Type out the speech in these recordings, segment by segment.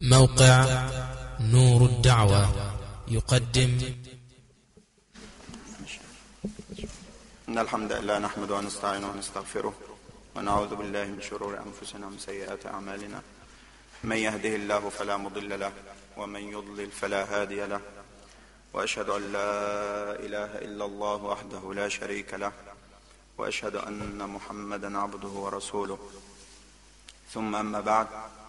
موقع نور الدعوة يقدم إن الحمد لله نحمده ونستعينه ونستغفره ونعوذ بالله من شرور أنفسنا ومن سيئات أعمالنا من يهده الله فلا مضل له ومن يضلل فلا هادي له وأشهد أن لا إله إلا الله وحده لا شريك له وأشهد أن محمدا عبده ورسوله ثم أما بعد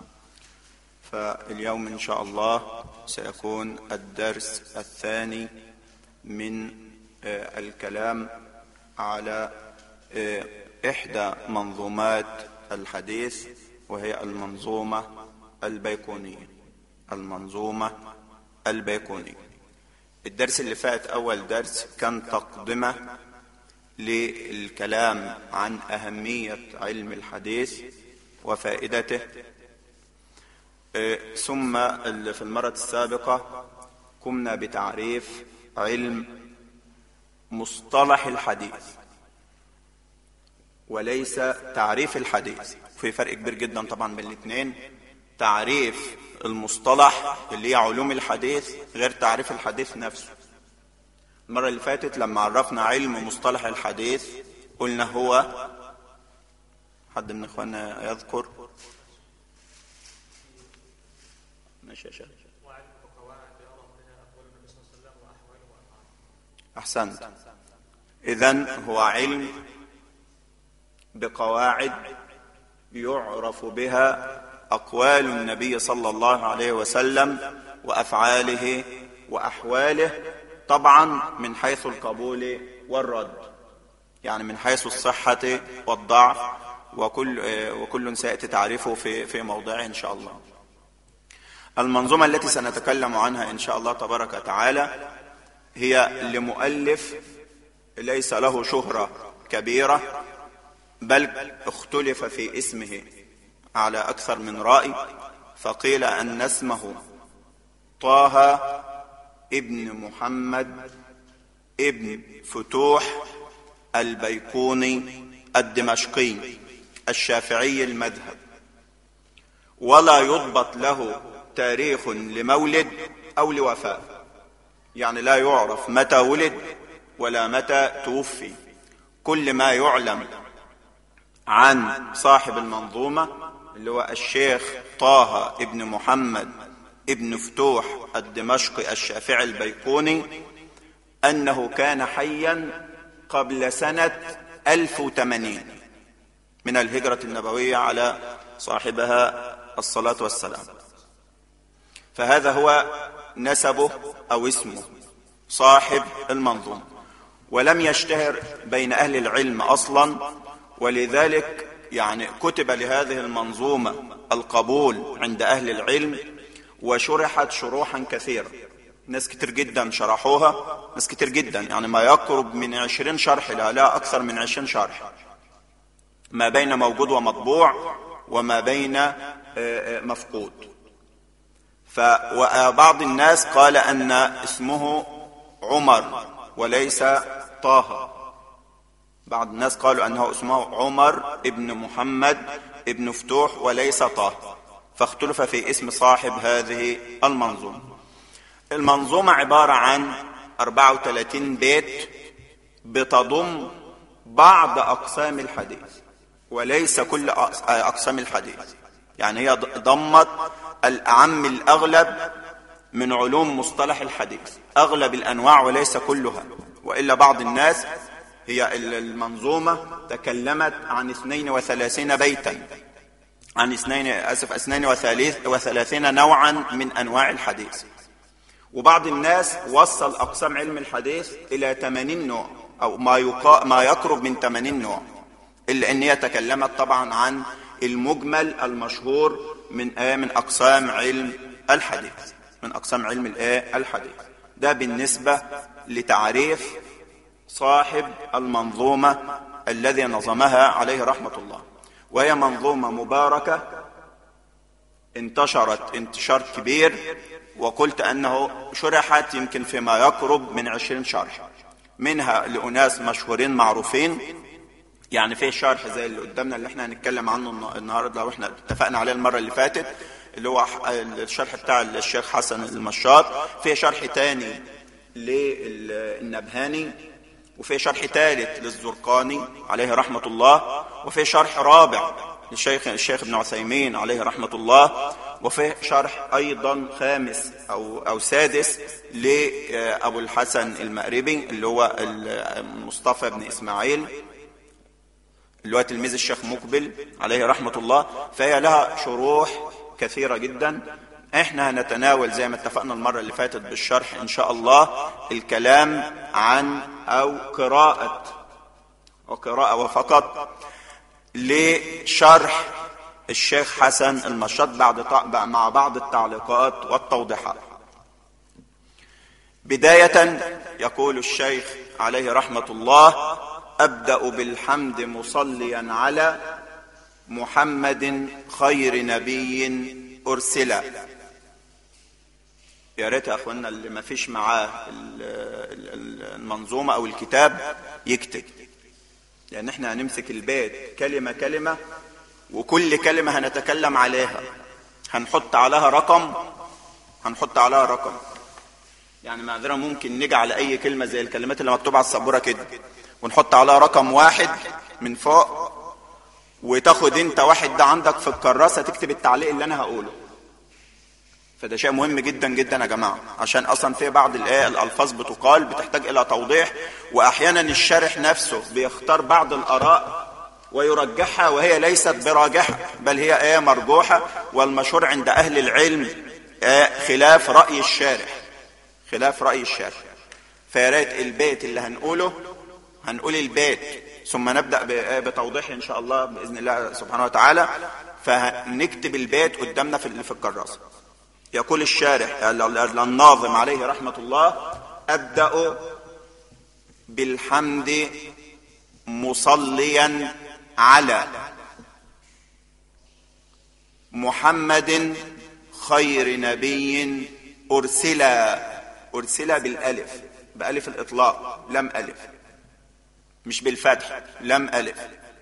فاليوم إن شاء الله سيكون الدرس الثاني من آه، الكلام على آه، إحدى منظومات الحديث وهي المنظومة البيكونية المنظومة البيكونية الدرس اللي فات أول درس كان تقدمة للكلام عن أهمية علم الحديث وفائدته آه، ثم ال- في المرة السابقة قمنا بتعريف علم مصطلح الحديث وليس تعريف الحديث في فرق كبير جدا طبعا بين الاثنين تعريف المصطلح اللي هي علوم الحديث غير تعريف الحديث نفسه المرة اللي فاتت لما عرفنا علم مصطلح الحديث قلنا هو حد من اخواننا يذكر ماشي يا شيخ احسنت اذا هو علم بقواعد يعرف بها اقوال النبي صلى الله عليه وسلم وافعاله واحواله طبعا من حيث القبول والرد يعني من حيث الصحه والضعف وكل وكل سياتي تعريفه في في موضعه ان شاء الله المنظومه التي سنتكلم عنها ان شاء الله تبارك وتعالى هي لمؤلف ليس له شهره كبيره بل اختلف في اسمه على اكثر من راي فقيل ان اسمه طه ابن محمد ابن فتوح البيكوني الدمشقي الشافعي المذهب ولا يضبط له تاريخ لمولد او لوفاه يعني لا يعرف متى ولد ولا متى توفي كل ما يعلم عن صاحب المنظومة اللي هو الشيخ طه ابن محمد ابن فتوح الدمشقي الشافعي البيكوني أنه كان حيا قبل سنة 1080 من الهجرة النبوية على صاحبها الصلاة والسلام فهذا هو نسبه أو اسمه صاحب المنظومة ولم يشتهر بين أهل العلم أصلا ولذلك يعني كتب لهذه المنظومة القبول عند أهل العلم وشرحت شروحا كثيرة ناس كتير جدا شرحوها ناس كتير جدا يعني ما يقرب من عشرين شرح لا لا أكثر من عشرين شرح ما بين موجود ومطبوع وما بين آه، آه، مفقود فبعض الناس قال أن اسمه عمر وليس طه بعض الناس قالوا أنه اسمه عمر ابن محمد ابن فتوح وليس طه فاختلف في اسم صاحب هذه المنظومة المنظومة عبارة عن 34 بيت بتضم بعض أقسام الحديث وليس كل أقس- أقسام الحديث يعني هي ضمت الأعم الأغلب من علوم مصطلح الحديث أغلب الأنواع وليس كلها وإلا بعض الناس هي المنظومة تكلمت عن 32 بيتا عن اثنين اسف اثنين وثلاث وثلاثين نوعا من انواع الحديث وبعض الناس وصل اقسام علم الحديث الى 80 نوع او ما يقا ما يقرب من 80 نوع الا ان هي تكلمت طبعا عن المجمل المشهور من آه من اقسام علم الحديث من اقسام علم الايه الحديث ده بالنسبه لتعريف صاحب المنظومه الذي نظمها عليه رحمه الله وهي منظومه مباركه انتشرت انتشار كبير وقلت أنه شرحت يمكن فيما يقرب من عشرين شرح منها لأناس مشهورين معروفين يعني في شرح زي اللي قدامنا اللي احنا هنتكلم عنه النهارده واحنا اتفقنا عليه المره اللي فاتت اللي هو الشرح بتاع الشيخ حسن المشاط في شرح تاني للنبهاني وفي شرح ثالث للزرقاني عليه رحمة الله وفي شرح رابع للشيخ الشيخ ابن عثيمين عليه رحمة الله وفي شرح أيضا خامس أو, أو سادس لأبو الحسن المأربي اللي هو مصطفى بن إسماعيل اللي هو تلميذ الشيخ مقبل عليه رحمة الله فهي لها شروح كثيرة جدا احنا هنتناول زي ما اتفقنا المرة اللي فاتت بالشرح ان شاء الله الكلام عن او قراءة وقراءة وفقط لشرح الشيخ حسن المشط بعد مع بعض التعليقات والتوضيحات بداية يقول الشيخ عليه رحمة الله أبدأ بالحمد مصليا على محمد خير نبي أرسل يا ريت يا اخوانا اللي ما فيش معاه المنظومة او الكتاب يكتب لان احنا هنمسك البيت كلمة كلمة وكل كلمة هنتكلم عليها هنحط عليها رقم هنحط عليها رقم يعني معذرة ممكن نيجي على اي كلمة زي الكلمات اللي مكتوبة على السبورة كده ونحط عليها رقم واحد من فوق وتاخد انت واحد ده عندك في الكراسة تكتب التعليق اللي انا هقوله فده شيء مهم جدا جدا يا جماعة عشان اصلا في بعض الايه الالفاظ بتقال بتحتاج الى توضيح واحيانا الشارح نفسه بيختار بعض الاراء ويرجحها وهي ليست براجحة بل هي ايه مرجوحة والمشهور عند اهل العلم آية خلاف رأي الشارح خلاف رأي الشارح فيا ريت البيت اللي هنقوله هنقول البيت ثم نبدأ بتوضيح ان شاء الله بإذن الله سبحانه وتعالى فنكتب البيت قدامنا في في الكراسة يقول الشارح الناظم عليه رحمة الله أبدأ بالحمد مصليا على محمد خير نبي أرسل أرسل بالألف بألف الإطلاق لم ألف مش بالفتح لم ألف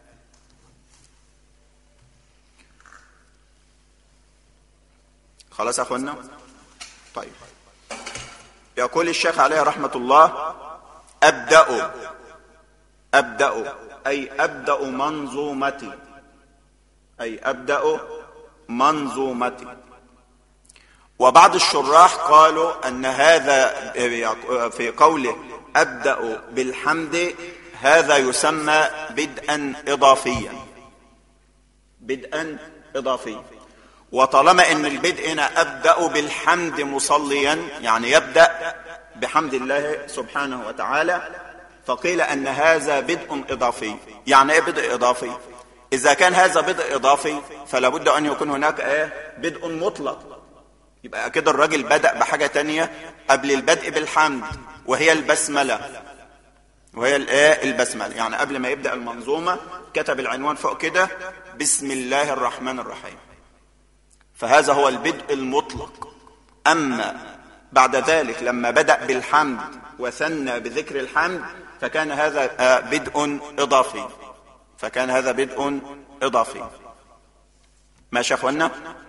خلاص يا أخوانا طيب يقول الشيخ عليه رحمة الله أبدأ أبدأ أي أبدأ منظومتي أي أبدأ منظومتي وبعض الشراح قالوا أن هذا في قوله أبدأ بالحمد هذا يسمى بدءا إضافيا بدءا إضافيا وطالما ان البدء هنا ابدا بالحمد مصليا يعني يبدا بحمد الله سبحانه وتعالى فقيل ان هذا بدء اضافي يعني ايه بدء اضافي اذا كان هذا بدء اضافي فلا بد ان يكون هناك ايه بدء مطلق يبقى كده الراجل بدا بحاجه تانية قبل البدء بالحمد وهي البسمله وهي الايه البسمله يعني قبل ما يبدا المنظومه كتب العنوان فوق كده بسم الله الرحمن الرحيم فهذا هو البدء المطلق أما بعد ذلك لما بدأ بالحمد وثنى بذكر الحمد فكان هذا بدء إضافي فكان هذا بدء إضافي ماشي يا أخوانا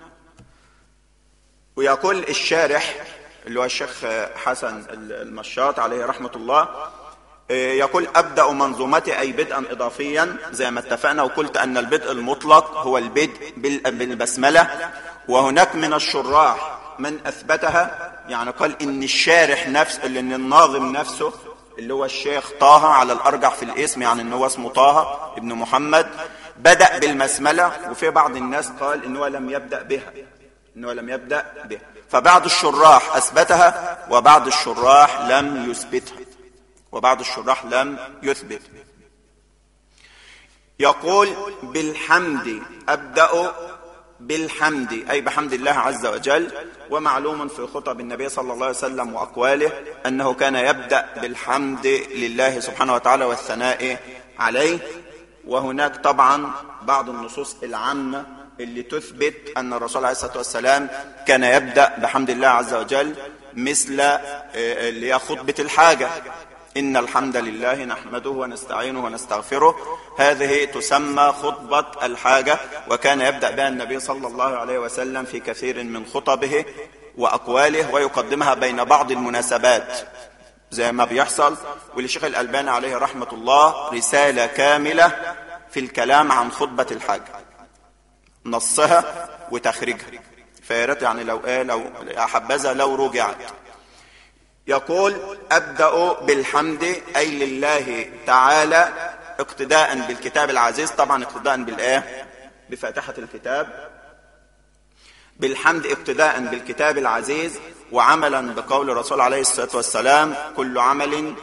ويقول الشارح اللي هو الشيخ حسن المشاط عليه رحمة الله يقول أبدأ منظومتي أي بدءا إضافيا زي ما اتفقنا وقلت أن البدء المطلق هو البدء بالبسملة وهناك من الشراح من أثبتها يعني قال إن الشارح نفس إن الناظم نفسه اللي هو الشيخ طه على الأرجح في الاسم يعني إن هو اسمه طه ابن محمد بدأ بالمسملة وفي بعض الناس قال إن هو لم يبدأ بها إن هو لم يبدأ بها فبعض الشراح أثبتها وبعض الشراح لم يثبتها وبعض الشراح لم يثبت يقول بالحمد أبدأ بالحمد أي بحمد الله عز وجل ومعلوم في خطب النبي صلى الله عليه وسلم وأقواله أنه كان يبدأ بالحمد لله سبحانه وتعالى والثناء عليه وهناك طبعا بعض النصوص العامة اللي تثبت أن الرسول عليه الصلاة والسلام كان يبدأ بحمد الله عز وجل مثل اللي هي خطبة الحاجة إن الحمد لله نحمده ونستعينه ونستغفره هذه تسمى خطبة الحاجة وكان يبدأ بها النبي صلى الله عليه وسلم في كثير من خطبه وأقواله ويقدمها بين بعض المناسبات زي ما بيحصل ولشيخ الألباني عليه رحمة الله رسالة كاملة في الكلام عن خطبة الحاجة نصها وتخريجها فياريت يعني لو ايه لو حبذا لو رجعت يقول ابدا بالحمد اي لله تعالى اقتداء بالكتاب العزيز طبعا اقتداء بالايه بفاتحه الكتاب بالحمد اقتداء بالكتاب العزيز وعملا بقول الرسول عليه الصلاه والسلام كل عمل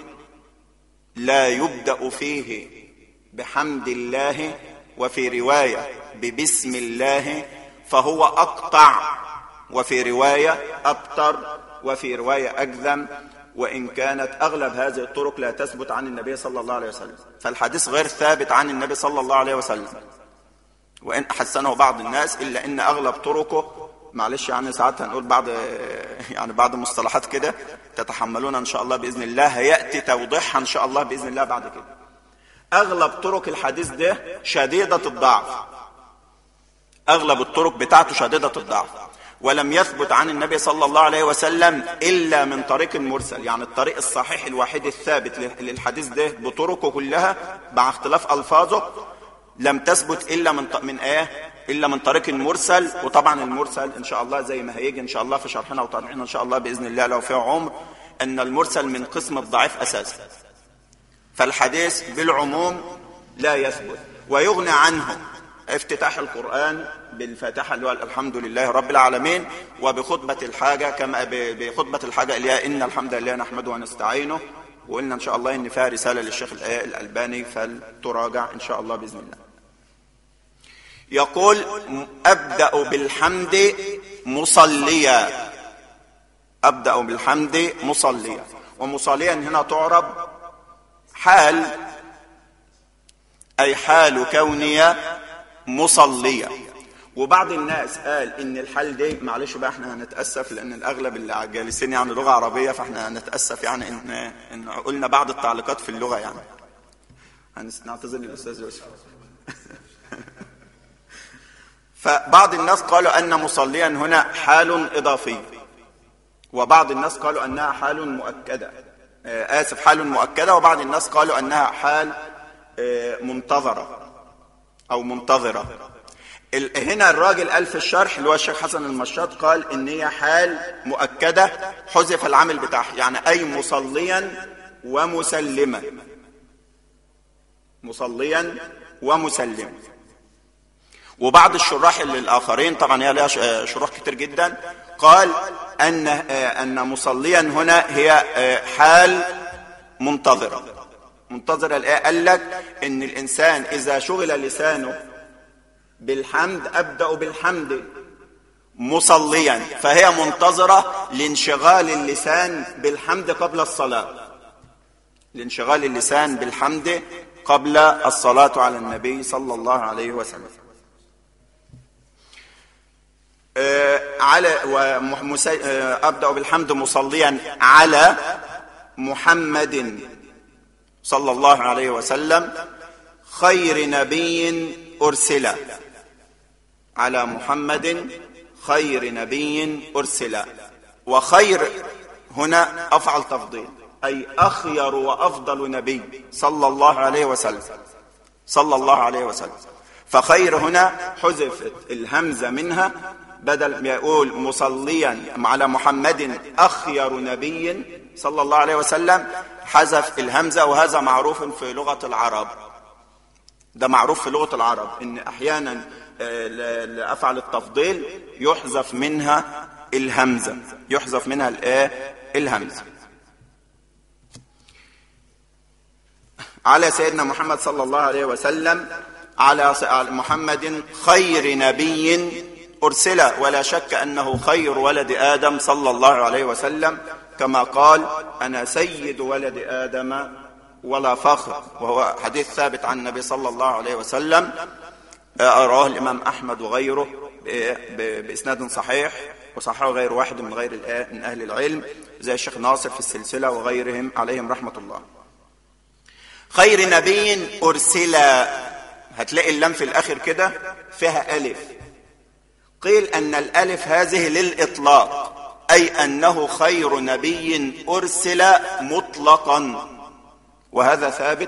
لا يبدا فيه بحمد الله وفي روايه ببسم الله فهو اقطع وفي روايه ابتر وفي روايه اجذم وان كانت اغلب هذه الطرق لا تثبت عن النبي صلى الله عليه وسلم فالحديث غير ثابت عن النبي صلى الله عليه وسلم وان حسنه بعض الناس الا ان اغلب طرقه معلش يعني ساعات هنقول بعض يعني بعض مصطلحات كده تتحملون ان شاء الله باذن الله هياتي توضيحها ان شاء الله باذن الله بعد كده اغلب طرق الحديث ده شديده الضعف اغلب الطرق بتاعته شديده الضعف ولم يثبت عن النبي صلى الله عليه وسلم الا من طريق مرسل يعني الطريق الصحيح الوحيد الثابت للحديث ده بطرقه كلها مع اختلاف الفاظه لم تثبت الا من من ايه الا من طريق المرسل وطبعا المرسل ان شاء الله زي ما هيجي ان شاء الله في شرحنا وتوضيحنا ان شاء الله باذن الله لو في عمر ان المرسل من قسم الضعيف اساسا فالحديث بالعموم لا يثبت ويغنى عنه افتتاح القرآن بالفاتحة اللي هو الحمد لله رب العالمين وبخطبة الحاجة كما بخطبة الحاجة اللي هي إن الحمد لله نحمده ونستعينه وقلنا إن شاء الله إن فيها رسالة للشيخ الألباني فلتراجع إن شاء الله بإذن الله يقول أبدأ بالحمد مصليا أبدأ بالحمد مصليا ومصليا هنا تعرب حال أي حال كوني مصلية وبعض الناس قال ان الحال دي معلش بقى احنا هنتاسف لان الاغلب اللي جالسين يعني لغه عربيه فاحنا هنتاسف يعني ان ان قلنا بعض التعليقات في اللغه يعني هنعتذر للاستاذ يوسف فبعض الناس قالوا ان مصليا هنا حال اضافي وبعض الناس قالوا انها حال مؤكده اسف حال مؤكده وبعض الناس قالوا انها حال منتظره او منتظرة هنا الراجل قال في الشرح اللي هو الشيخ حسن المشاط قال ان هي حال مؤكدة حذف العامل بتاعها يعني اي مصليا ومسلما مصليا ومسلما وبعض الشراح اللي الاخرين طبعا هي لها شروح كتير جدا قال ان ان مصليا هنا هي حال منتظره منتظر الآية قال لك إن الإنسان إذا شغل لسانه بالحمد أبدأ بالحمد مصليا فهي منتظرة لانشغال اللسان بالحمد قبل الصلاة لانشغال اللسان بالحمد قبل الصلاة على النبي صلى الله عليه وسلم آه على ومسي... آه أبدأ بالحمد مصليا على محمد صلى الله عليه وسلم خير نبي ارسل على محمد خير نبي ارسل وخير هنا افعل تفضيل اي اخير وافضل نبي صلى الله عليه وسلم صلى الله عليه وسلم فخير هنا حذفت الهمزه منها بدل ما يقول مصليا على محمد اخير نبي صلى الله عليه وسلم حذف الهمزة وهذا معروف في لغة العرب ده معروف في لغة العرب ان احيانا لافعل التفضيل يحذف منها الهمزة يحذف منها الايه الهمزة على سيدنا محمد صلى الله عليه وسلم على محمد خير نبي أرسل ولا شك أنه خير ولد آدم صلى الله عليه وسلم كما قال أنا سيد ولد آدم ولا فخر وهو حديث ثابت عن النبي صلى الله عليه وسلم رواه الإمام أحمد وغيره بإسناد صحيح وصححه غير واحد من غير من أهل العلم زي الشيخ ناصر في السلسلة وغيرهم عليهم رحمة الله خير نبي أرسل هتلاقي اللام في الآخر كده فيها ألف قيل أن الألف هذه للإطلاق أي أنه خير نبي أرسل مطلقا وهذا ثابت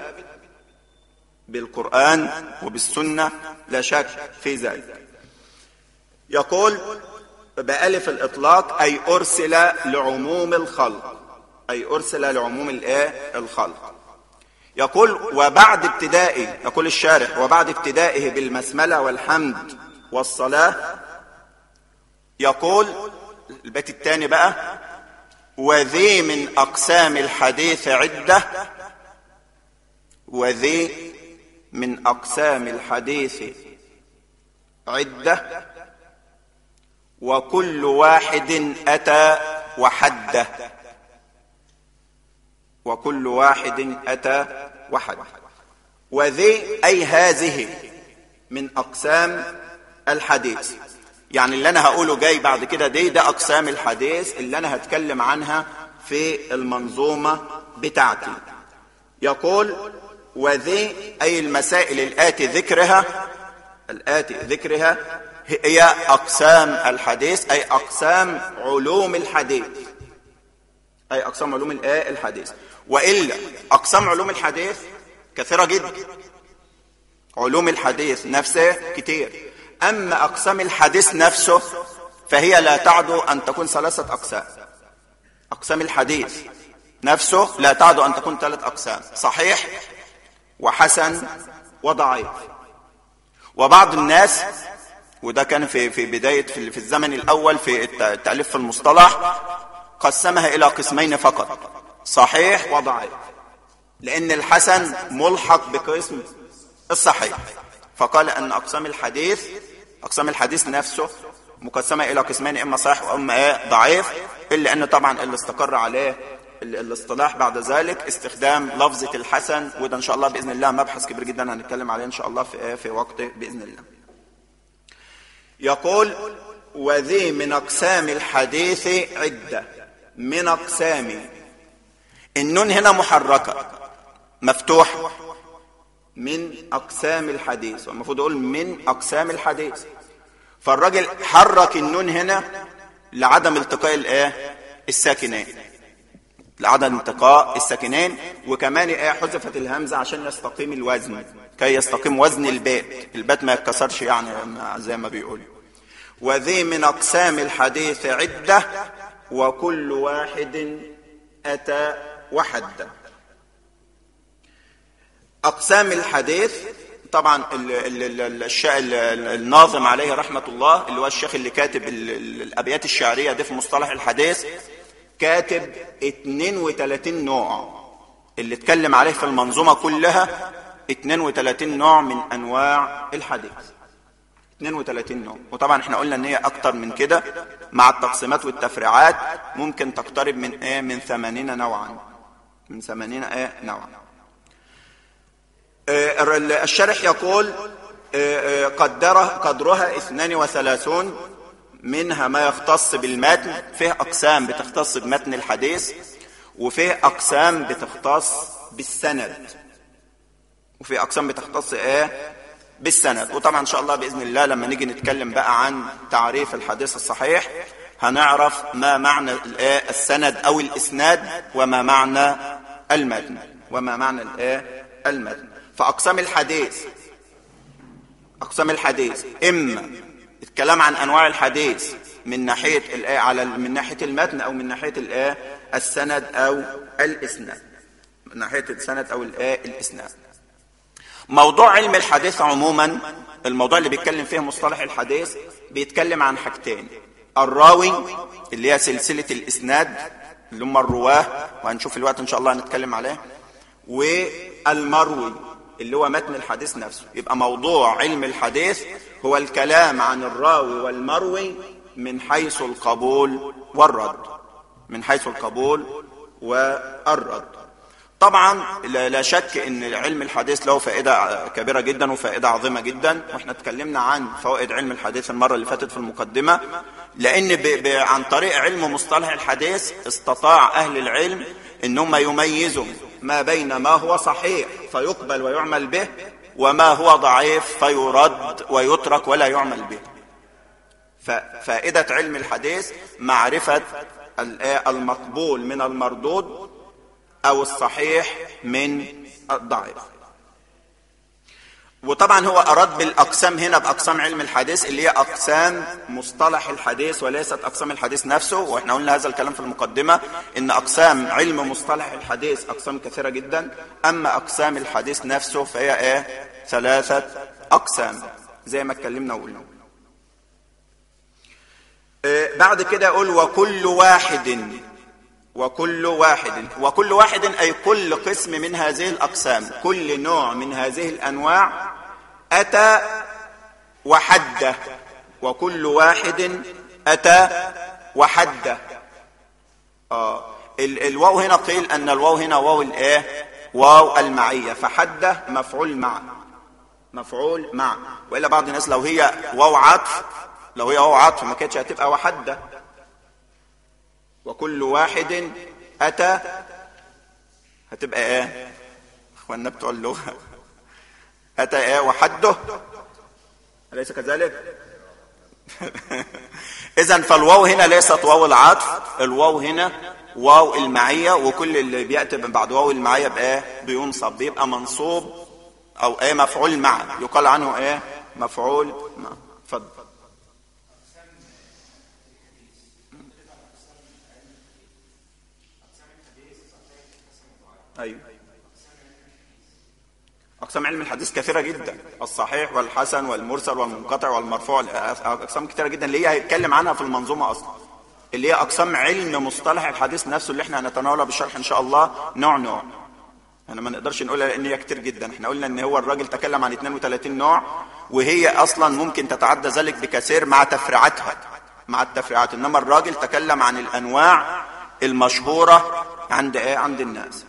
بالقرآن وبالسنة لا شك في ذلك يقول بألف الإطلاق أي أرسل لعموم الخلق أي أرسل لعموم الإيه الخلق يقول وبعد ابتدائه يقول الشارح وبعد ابتدائه بالمسملة والحمد والصلاة يقول البيت الثاني بقى وذي من أقسام الحديث عدة وذي من أقسام الحديث عدة وكل واحد أتى وحده وكل واحد أتى وحد وذي أي هذه من أقسام الحديث يعني اللي أنا هقوله جاي بعد كده دي ده أقسام الحديث اللي أنا هتكلم عنها في المنظومة بتاعتي يقول وذي أي المسائل الآتي ذكرها الآتي ذكرها هي أقسام الحديث أي أقسام علوم الحديث أي أقسام علوم الحديث وإلا أقسام علوم الحديث كثيرة جدا علوم الحديث نفسه كتير أما أقسام الحديث نفسه فهي لا تعدو أن تكون ثلاثة أقسام أقسام الحديث نفسه لا تعدو أن تكون ثلاث أقسام صحيح وحسن وضعيف وبعض الناس وده كان في في بداية في, في الزمن الأول في التأليف في المصطلح قسمها إلى قسمين فقط صحيح وضعيف لأن الحسن ملحق بقسم الصحيح فقال أن أقسام الحديث أقسام الحديث نفسه مقسمة إلى قسمين إما صحيح وإما إيه ضعيف إلا أن طبعا اللي استقر عليه الاصطلاح بعد ذلك استخدام لفظة الحسن وده إن شاء الله بإذن الله مبحث كبير جدا هنتكلم عليه إن شاء الله في إيه في وقته بإذن الله يقول وذي من أقسام الحديث عدة من أقسام النون هنا محركة مفتوحة من أقسام الحديث والمفروض أقول من أقسام الحديث فالراجل حرك النون هنا لعدم التقاء الايه الساكنين لعدم التقاء الساكنين وكمان ايه حذفت الهمزه عشان يستقيم الوزن كي يستقيم وزن البيت البيت ما يتكسرش يعني زي ما بيقولوا وذي من اقسام الحديث عده وكل واحد اتى وحده اقسام الحديث طبعا الناظم عليه رحمة الله اللي هو الشيخ اللي كاتب الأبيات الشعرية دي في مصطلح الحديث كاتب 32 نوع اللي اتكلم عليه في المنظومة كلها 32 نوع من أنواع الحديث 32 نوع وطبعا احنا قلنا ان هي اكتر من كده مع التقسيمات والتفريعات ممكن تقترب من ايه من 80 نوعا من 80 ايه نوعا الشرح يقول قدره قدرها 32 منها ما يختص بالمتن فيه أقسام بتختص بمتن الحديث وفيه أقسام بتختص بالسند وفي أقسام بتختص إيه بالسند وطبعا إن شاء الله بإذن الله لما نيجي نتكلم بقى عن تعريف الحديث الصحيح هنعرف ما معنى السند أو الإسناد وما معنى المتن وما معنى الإيه المتن فأقسام الحديث أقسام الحديث إما الكلام عن أنواع الحديث من ناحية الآية على من ناحية المتن أو من ناحية الآية السند أو الإسناد من ناحية السند أو الآية الإسناد موضوع علم الحديث عموما الموضوع اللي بيتكلم فيه مصطلح الحديث بيتكلم عن حاجتين الراوي اللي هي سلسلة الإسناد اللي هم الرواه وهنشوف الوقت إن شاء الله هنتكلم عليه والمروي اللي هو متن الحديث نفسه يبقى موضوع علم الحديث هو الكلام عن الراوي والمروي من حيث القبول والرد من حيث القبول والرد طبعا لا شك ان علم الحديث له فائدة كبيرة جدا وفائدة عظيمة جدا واحنا اتكلمنا عن فوائد علم الحديث المرة اللي فاتت في المقدمة لان ب ب عن طريق علم مصطلح الحديث استطاع اهل العلم ان هم يميزوا ما بين ما هو صحيح فيقبل ويعمل به وما هو ضعيف فيرد ويترك ولا يعمل به ففائدة علم الحديث معرفة المقبول من المردود أو الصحيح من الضعيف وطبعا هو أراد بالأقسام هنا بأقسام علم الحديث اللي هي أقسام مصطلح الحديث وليست أقسام الحديث نفسه وإحنا قلنا هذا الكلام في المقدمة إن أقسام علم مصطلح الحديث أقسام كثيرة جدا أما أقسام الحديث نفسه فهي إيه ثلاثة أقسام زي ما اتكلمنا وقلنا إيه بعد كده يقول وكل واحد وكل واحد وكل واحد أي كل قسم من هذه الأقسام كل نوع من هذه الأنواع أتى وحده وكل واحد أتى وحده آه الواو هنا قيل أن الواو هنا واو الإيه واو المعية فحده مفعول مع مفعول مع وإلا بعض الناس لو هي واو عطف لو هي واو عطف ما كانتش هتبقى وحده وكل واحد أتى هتبقى ايه اخواننا بتوع اللغة أتى ايه وحده أليس كذلك إذا فالواو هنا ليست واو العطف الواو هنا واو المعية وكل اللي بيأتي من بعد واو المعية بإيه بينصب بيبقى منصوب أو إيه مفعول مع يقال عنه إيه مفعول مع اتفضل أيوة أقسام علم الحديث كثيرة جدا الصحيح والحسن والمرسل والمنقطع والمرفوع أقسام كثيرة جدا اللي هي هيتكلم عنها في المنظومة أصلا اللي هي أقسام علم مصطلح الحديث نفسه اللي احنا هنتناولها بالشرح إن شاء الله نوع نوع احنا ما نقدرش نقولها لان هي كتير جدا احنا قلنا ان هو الراجل تكلم عن 32 نوع وهي اصلا ممكن تتعدى ذلك بكثير مع تفريعاتها مع التفريعات انما الراجل تكلم عن الانواع المشهورة عند ايه عند الناس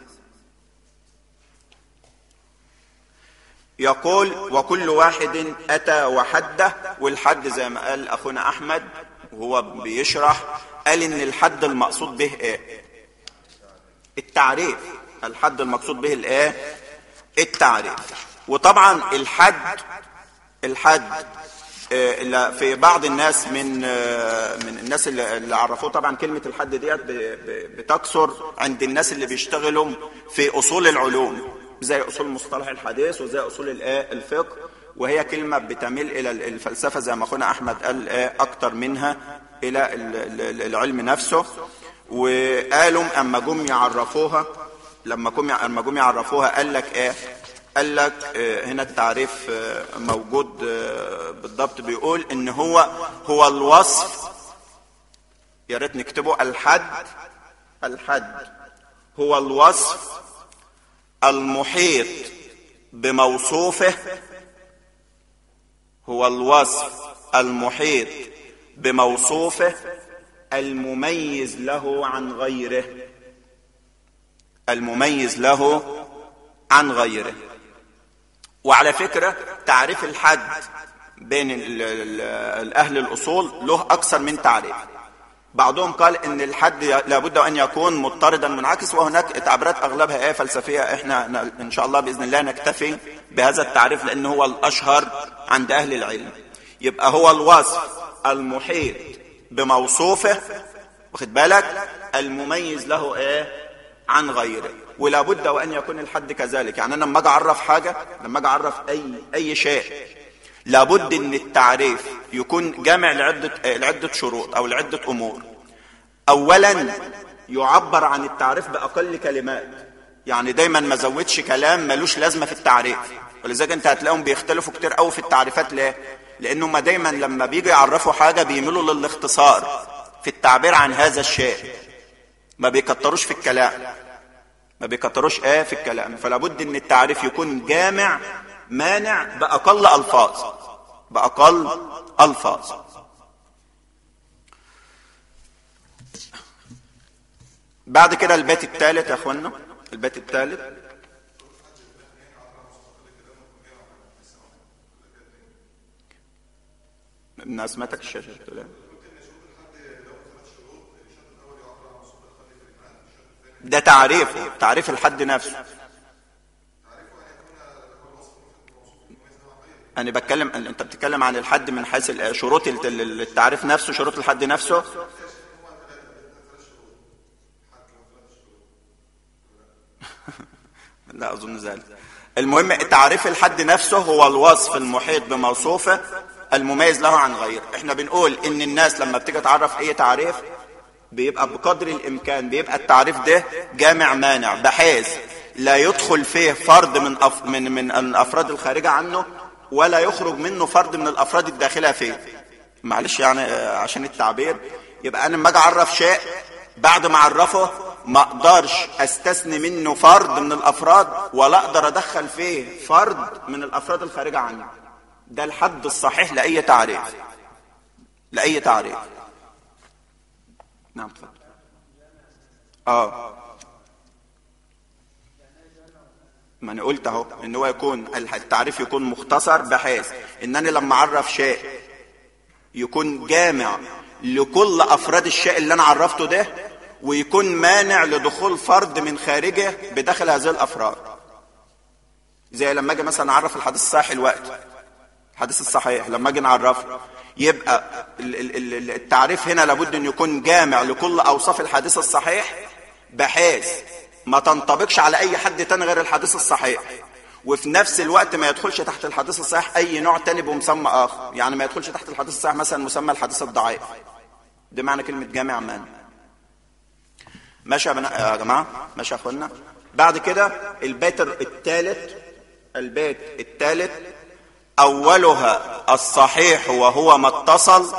يقول وكل واحد أتى وحده والحد زي ما قال أخونا أحمد وهو بيشرح قال إن الحد المقصود به إيه التعريف الحد المقصود به الإيه التعريف وطبعا الحد الحد في بعض الناس من من الناس اللي عرفوه طبعا كلمة الحد ديت بتكثر عند الناس اللي بيشتغلوا في أصول العلوم زي أصول مصطلح الحديث وزي أصول الفقه وهي كلمة بتميل إلى الفلسفة زي ما أخونا أحمد قال أكتر منها إلى العلم نفسه وقالوا أما جم يعرفوها لما جم أما جم يعرفوها قال لك إيه قال لك هنا التعريف موجود بالضبط بيقول إن هو هو الوصف يا ريت نكتبه الحد الحد هو الوصف المحيط بموصوفه هو الوصف المحيط بموصوفه المميز له عن غيره المميز له عن غيره وعلى فكرة تعريف الحد بين الأهل الأصول له أكثر من تعريف بعضهم قال ان الحد لابد ان يكون مضطردا منعكس وهناك تعبيرات اغلبها ايه فلسفيه احنا ان شاء الله باذن الله نكتفي بهذا التعريف لان هو الاشهر عند اهل العلم يبقى هو الوصف المحيط بموصوفه واخد بالك المميز له ايه عن غيره ولا بد وان يكون الحد كذلك يعني انا لما اجي اعرف حاجه لما اجي اعرف اي اي شيء لابد ان التعريف يكون جامع لعدة لعدة شروط او لعدة امور اولا يعبر عن التعريف باقل كلمات يعني دايما ما زودش كلام ملوش لازمة في التعريف ولذلك انت هتلاقيهم بيختلفوا كتير قوي في التعريفات ليه لانه ما دايما لما بيجوا يعرفوا حاجة بيميلوا للاختصار في التعبير عن هذا الشيء ما بيكتروش في الكلام ما بيكتروش ايه في الكلام فلا بد ان التعريف يكون جامع مانع بأقل ألفاظ بأقل ألفاظ بعد كده البيت الثالث يا اخوانا البيت الثالث من اسمتك الشاشة ده تعريفه تعريف الحد نفسه انا بتكلم انت بتتكلم عن الحد من حيث ال- شروط الت- التعريف نفسه شروط الحد نفسه لا اظن ذلك المهم تعريف الحد نفسه هو الوصف المحيط بموصوفه المميز له عن غيره احنا بنقول ان الناس لما بتيجي تعرف اي تعريف بيبقى بقدر الامكان بيبقى التعريف ده جامع مانع بحيث لا يدخل فيه فرد من أف من من الافراد الخارجه عنه ولا يخرج منه فرد من الافراد الداخله فيه معلش يعني آه، عشان التعبير يبقى انا لما اجي اعرف شيء بعد ما اعرفه ما اقدرش استثني منه فرد من الافراد ولا اقدر ادخل فيه فرد من الافراد الخارجه عنه ده الحد الصحيح لاي تعريف لاي تعريف نعم تفضل اه ما انا قلت اهو ان هو يكون التعريف يكون مختصر بحيث ان انا لما اعرف شيء يكون جامع لكل افراد الشيء اللي انا عرفته ده ويكون مانع لدخول فرد من خارجه بداخل هذه الافراد زي لما اجي مثلا اعرف الحديث الصحيح الوقت الحديث الصحيح لما اجي نعرفه يبقى ال- ال- ال- التعريف هنا لابد ان يكون جامع لكل اوصاف الحديث الصحيح بحيث ما تنطبقش على اي حد تاني غير الحديث الصحيح وفي نفس الوقت ما يدخلش تحت الحديث الصحيح اي نوع تاني بمسمى اخر يعني ما يدخلش تحت الحديث الصحيح مثلا مسمى الحديث الضعيف ده معنى كلمه جامع مانع ماشي يا بنا- يا جماعه ماشي يا اخوانا بعد كده البيت الثالث البيت الثالث اولها الصحيح وهو ما اتصل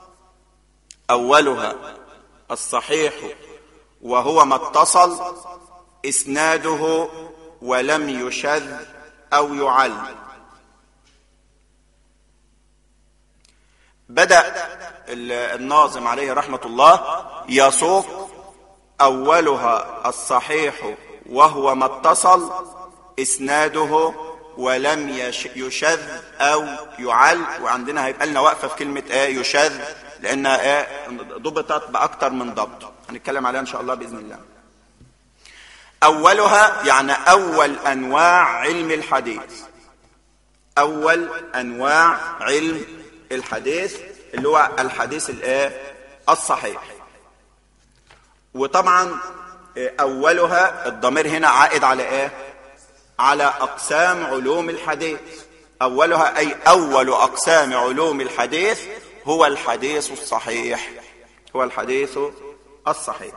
اولها الصحيح وهو ما اتصل اسناده ولم يشذ او يعل بدا ال- الناظم عليه رحمه الله يسوق اولها الصحيح وهو ما اتصل اسناده ولم يش- يشذ او يعل وعندنا هيبقى لنا واقفه في كلمه ايه يشذ لانها ايه ضبطت باكثر من ضبط هنتكلم عليها ان شاء الله باذن الله اولها يعني اول انواع علم الحديث اول انواع علم الحديث اللي هو الحديث الايه الصحيح وطبعا آه، اولها الضمير هنا عائد على ايه على اقسام علوم الحديث اولها اي اول اقسام علوم الحديث هو الحديث الصحيح هو الحديث الصحيح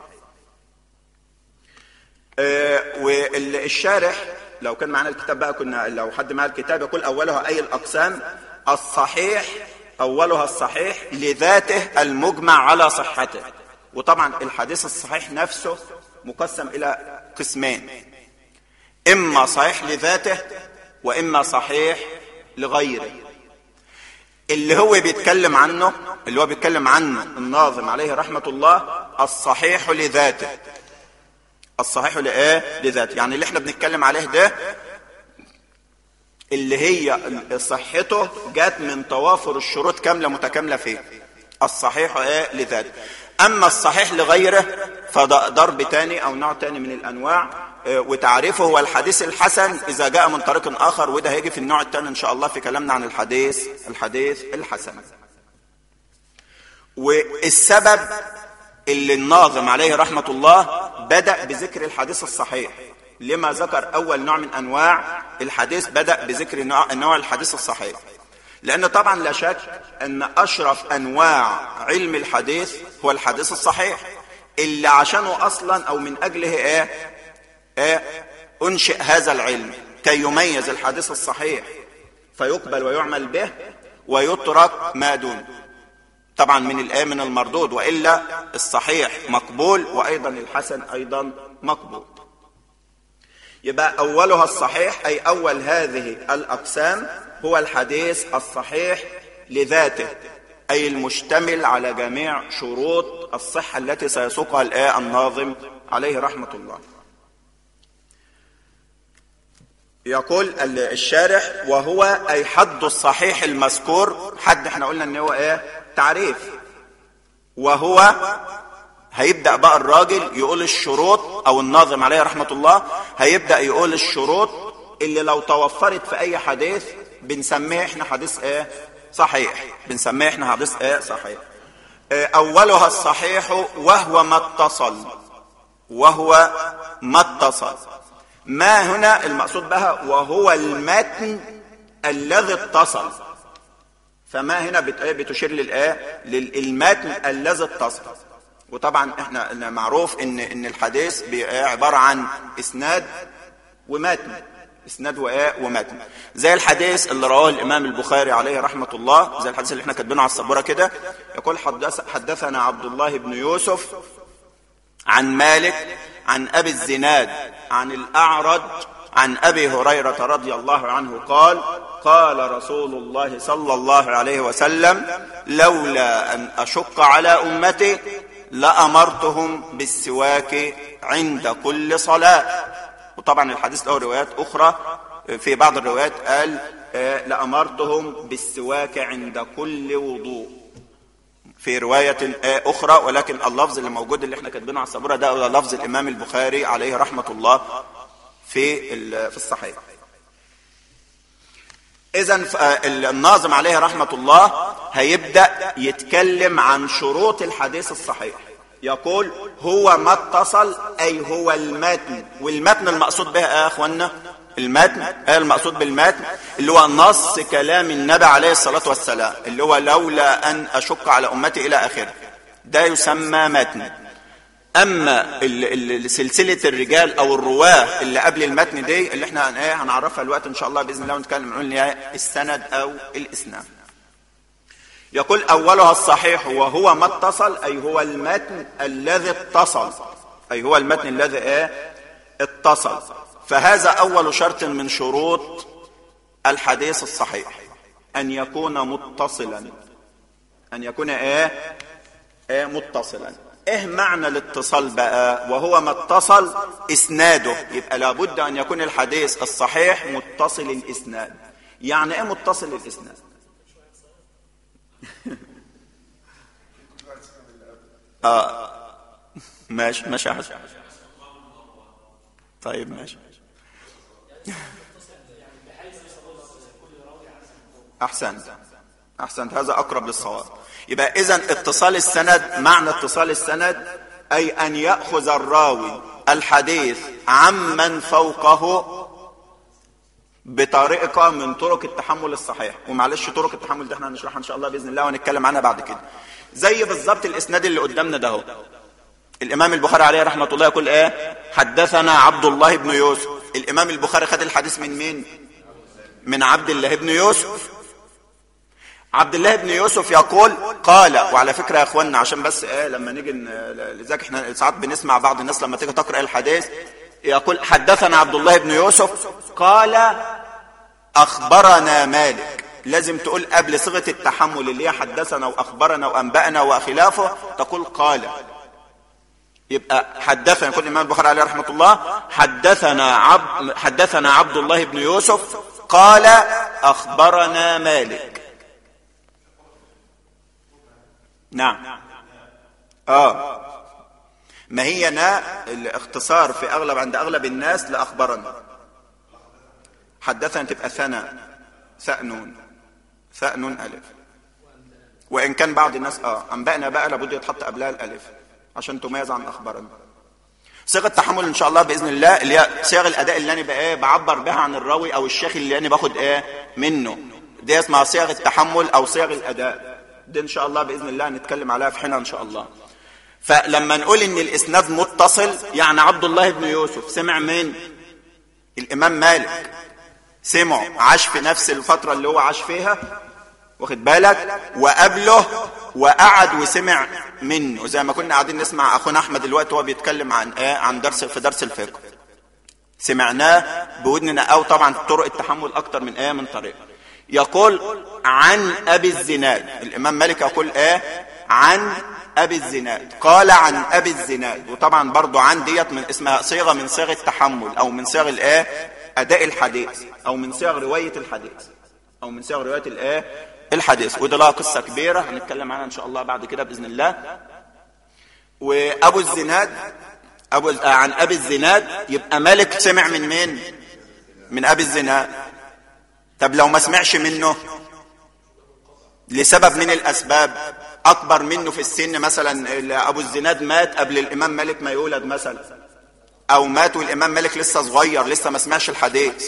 آه، والشارح لو كان معنا الكتاب بقى كنا لو حد معاه الكتاب يقول اولها اي الاقسام الصحيح اولها الصحيح لذاته المجمع على صحته وطبعا الحديث الصحيح نفسه مقسم الى قسمين اما صحيح لذاته واما صحيح لغيره اللي هو بيتكلم عنه اللي هو بيتكلم عنه الناظم عليه رحمه الله الصحيح لذاته الصحيح لايه لذاته يعني اللي احنا بنتكلم عليه ده اللي هي صحته جات من توافر الشروط كامله متكامله فيه الصحيح ايه لذاته اما الصحيح لغيره فده ضرب تاني او نوع تاني من الانواع آه، وتعريفه هو الحديث الحسن اذا جاء من طريق اخر وده هيجي في النوع الثاني ان شاء الله في كلامنا عن الحديث الحديث الحسن والسبب اللي الناظم عليه رحمة الله بدأ بذكر الحديث الصحيح لما ذكر أول نوع من أنواع الحديث بدأ بذكر نوع, نوع الحديث الصحيح لأن طبعا لا شك أن أشرف أنواع علم الحديث هو الحديث الصحيح اللي عشانه أصلا أو من أجله إيه, إيه أنشئ هذا العلم كي يميز الحديث الصحيح فيقبل ويعمل به ويترك ما دونه طبعا من الآية من المردود وإلا الصحيح مقبول وأيضا الحسن أيضا مقبول يبقى أولها الصحيح أي أول هذه الأقسام هو الحديث الصحيح لذاته أي المشتمل على جميع شروط الصحة التي سيسوقها الآية الناظم عليه رحمة الله يقول الشارح وهو أي حد الصحيح المذكور حد احنا قلنا ان هو ايه تعريف وهو هيبدأ بقى الراجل يقول الشروط او الناظم عليه رحمة الله هيبدأ يقول الشروط اللي لو توفرت في اي حديث بنسميه احنا حديث ايه صحيح بنسميه احنا حديث ايه صحيح اه اولها الصحيح وهو ما اتصل وهو ما اتصل ما هنا المقصود بها وهو المتن الذي اتصل فما هنا بتشير للايه للمتن الذي اتصل وطبعا احنا معروف ان ان الحديث عباره عن اسناد ومتن اسناد وايه ومتن زي الحديث اللي رواه الامام البخاري عليه رحمه الله زي الحديث اللي احنا كاتبينه على السبوره كده يقول حدث حدثنا عبد الله بن يوسف عن مالك عن ابي الزناد عن الاعرج عن ابي هريره رضي الله عنه قال قال رسول الله صلى الله عليه وسلم لولا ان اشق على امتي لامرتهم بالسواك عند كل صلاه وطبعا الحديث له روايات اخرى في بعض الروايات قال لامرتهم بالسواك عند كل وضوء في رواية أخرى ولكن اللفظ اللي موجود اللي احنا كاتبينه على السبورة ده لفظ الإمام البخاري عليه رحمة الله في في الصحيح إذا الناظم عليه رحمة الله هيبدأ يتكلم عن شروط الحديث الصحيح يقول هو ما اتصل أي هو المتن والمتن المقصود به يا أخوانا المتن ايه المقصود بالمتن اللي هو نص كلام النبي عليه الصلاة والسلام اللي هو لولا أن أشق على أمتي إلى آخره ده يسمى متن أما سلسلة الرجال أو الرواه اللي قبل المتن دي اللي احنا ايه هنعرفها الوقت إن شاء الله بإذن الله ونتكلم عن السند أو الإسناد يقول أولها الصحيح وهو ما اتصل أي هو المتن الذي اتصل أي هو المتن الذي ايه اتصل فهذا أول شرط من شروط الحديث الصحيح أن يكون متصلا أن يكون إيه, إيه متصلا إيه معنى الاتصال بقى وهو ما اتصل إسناده يبقى لابد أن يكون الحديث الصحيح متصل الإسناد يعني إيه متصل الإسناد آه ماشي ماشي يا حسن طيب ماشي احسنت احسنت هذا اقرب للصواب يبقى اذا اتصال السند معنى اتصال السند اي ان ياخذ الراوي الحديث عمن فوقه بطريقه من طرق التحمل الصحيح ومعلش طرق التحمل ده احنا هنشرحها ان شاء الله باذن الله ونتكلم عنها بعد كده زي بالظبط الاسناد اللي قدامنا ده هو الامام البخاري عليه رحمه الله يقول ايه حدثنا عبد الله بن يوسف الامام البخاري خد الحديث من مين من عبد الله بن يوسف عبد الله بن يوسف يقول قال وعلى فكره يا اخوانا عشان بس ايه لما نيجي لذلك احنا ساعات بنسمع بعض الناس لما تيجي تقرا الحديث يقول حدثنا عبد الله بن يوسف قال اخبرنا مالك لازم تقول قبل صيغه التحمل اللي هي حدثنا واخبرنا وانبانا وخلافه تقول قال يبقى حدثنا يقول الامام البخاري عليه رحمه الله حدثنا عبد حدثنا عبد الله بن يوسف قال اخبرنا مالك نعم اه ما هي نا الاختصار في اغلب عند اغلب الناس لاخبرنا حدثنا تبقى ثنا ثاء نون ثاء نون الف وان كان بعض الناس اه انبانا بقى لابد يتحط قبلها الالف عشان تميز عن اخبارنا صيغه التحمل ان شاء الله باذن الله اللي هي صيغ الاداء اللي انا بقى ايه بعبر بها عن الراوي او الشيخ اللي انا باخد ايه منه دي اسمها صيغ التحمل او صيغ الاداء دي ان شاء الله باذن الله نتكلم عليها في حينها ان شاء الله فلما نقول ان الاسناد متصل يعني عبد الله بن يوسف سمع من الامام مالك سمع عاش في نفس الفتره اللي هو عاش فيها واخد بالك وقابله وقعد وسمع منه زي ما كنا قاعدين نسمع اخونا احمد دلوقتي وهو بيتكلم عن ايه عن درس في درس الفقه سمعناه بودننا او طبعا طرق التحمل اكتر من ايه من طريقه يقول عن ابي الزناد الامام مالك يقول ايه عن ابي الزناد قال عن ابي الزناد وطبعا برضو عن ديت من اسمها صيغه من صيغ التحمل او من صيغ الايه اداء الحديث او من صيغ روايه الحديث او من صيغ روايه الايه الحديث وده لها قصه كبيره هنتكلم عنها ان شاء الله بعد كده باذن الله وابو الزناد أبو عن ابي الزناد يبقى مالك سمع من مين من ابي الزناد طب لو ما سمعش منه لسبب من الاسباب اكبر منه في السن مثلا ابو الزناد مات قبل الامام مالك ما يولد مثلا او مات والامام مالك لسه صغير لسه ما سمعش الحديث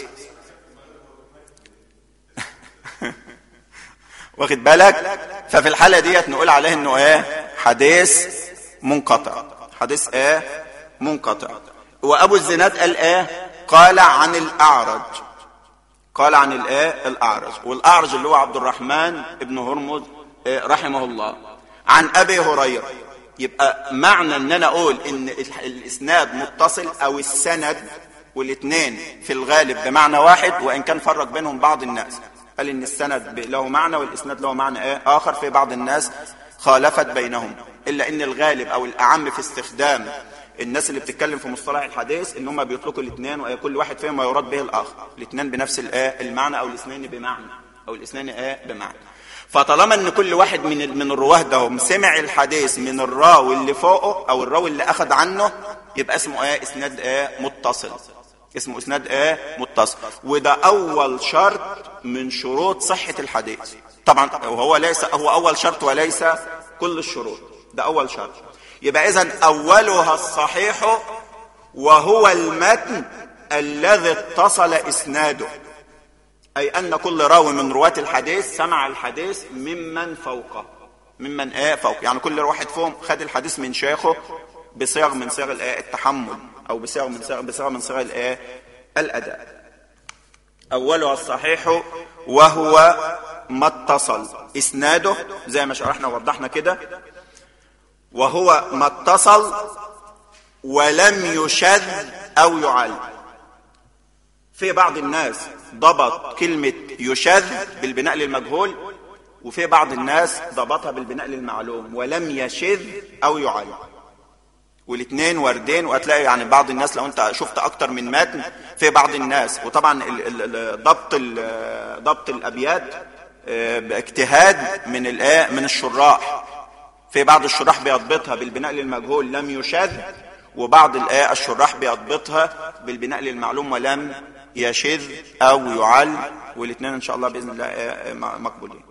واخد بالك ففي الحاله ديت نقول عليه انه ايه حديث منقطع حديث ايه منقطع وابو الزناد قال ايه قال عن الاعرج قال عن الايه الاعرج والاعرج اللي هو عبد الرحمن ابن هرمز إيه رحمه الله عن ابي هريره يبقى معنى ان انا اقول ان الاسناد متصل او السند والاثنين في الغالب بمعنى واحد وان كان فرق بينهم بعض الناس قال ان السند له معنى والاسناد له معنى ايه اخر في بعض الناس خالفت بينهم الا ان الغالب او الاعم في استخدام الناس اللي بتتكلم في مصطلح الحديث ان هم بيطلقوا الاثنين وكل واحد فيهم ما يراد به الاخر الاثنين بنفس المعنى او الاثنين بمعنى او الاثنين ايه بمعنى فطالما ان كل واحد من من الرواه ده سمع الحديث من الراوي اللي فوقه او الراوي اللي اخذ عنه يبقى اسمه ايه اسناد ايه متصل اسمه اسناد ايه متصل وده اول شرط من شروط صحة الحديث طبعا وهو ليس هو اول شرط وليس كل الشروط ده اول شرط يبقى اذا اولها الصحيح وهو المتن الذي اتصل اسناده اي ان كل راوي من رواة الحديث سمع الحديث ممن فوقه ممن ايه فوق يعني كل واحد فيهم خد الحديث من شيخه بصيغ من صيغ الايه التحمل او بصيغ من صيغ بصيغ من صيغ الايه الاداء اولها الصحيح وهو ما اتصل اسناده زي ما شرحنا ووضحنا كده وهو ما اتصل ولم يشذ او يعل في بعض الناس ضبط كلمة يشذ بالبناء للمجهول وفي بعض الناس ضبطها بالبناء للمعلوم ولم يشذ او يعل والاثنين واردين وهتلاقي يعني بعض الناس لو انت شفت اكتر من متن في بعض الناس وطبعا ضبط ضبط الابيات باجتهاد من الايه من الشراح في بعض الشراح بيضبطها بالبناء للمجهول لم يشذ وبعض الايه الشراح بيضبطها بالبناء للمعلوم ولم يشذ او يعل والاثنين ان شاء الله باذن الله مقبولين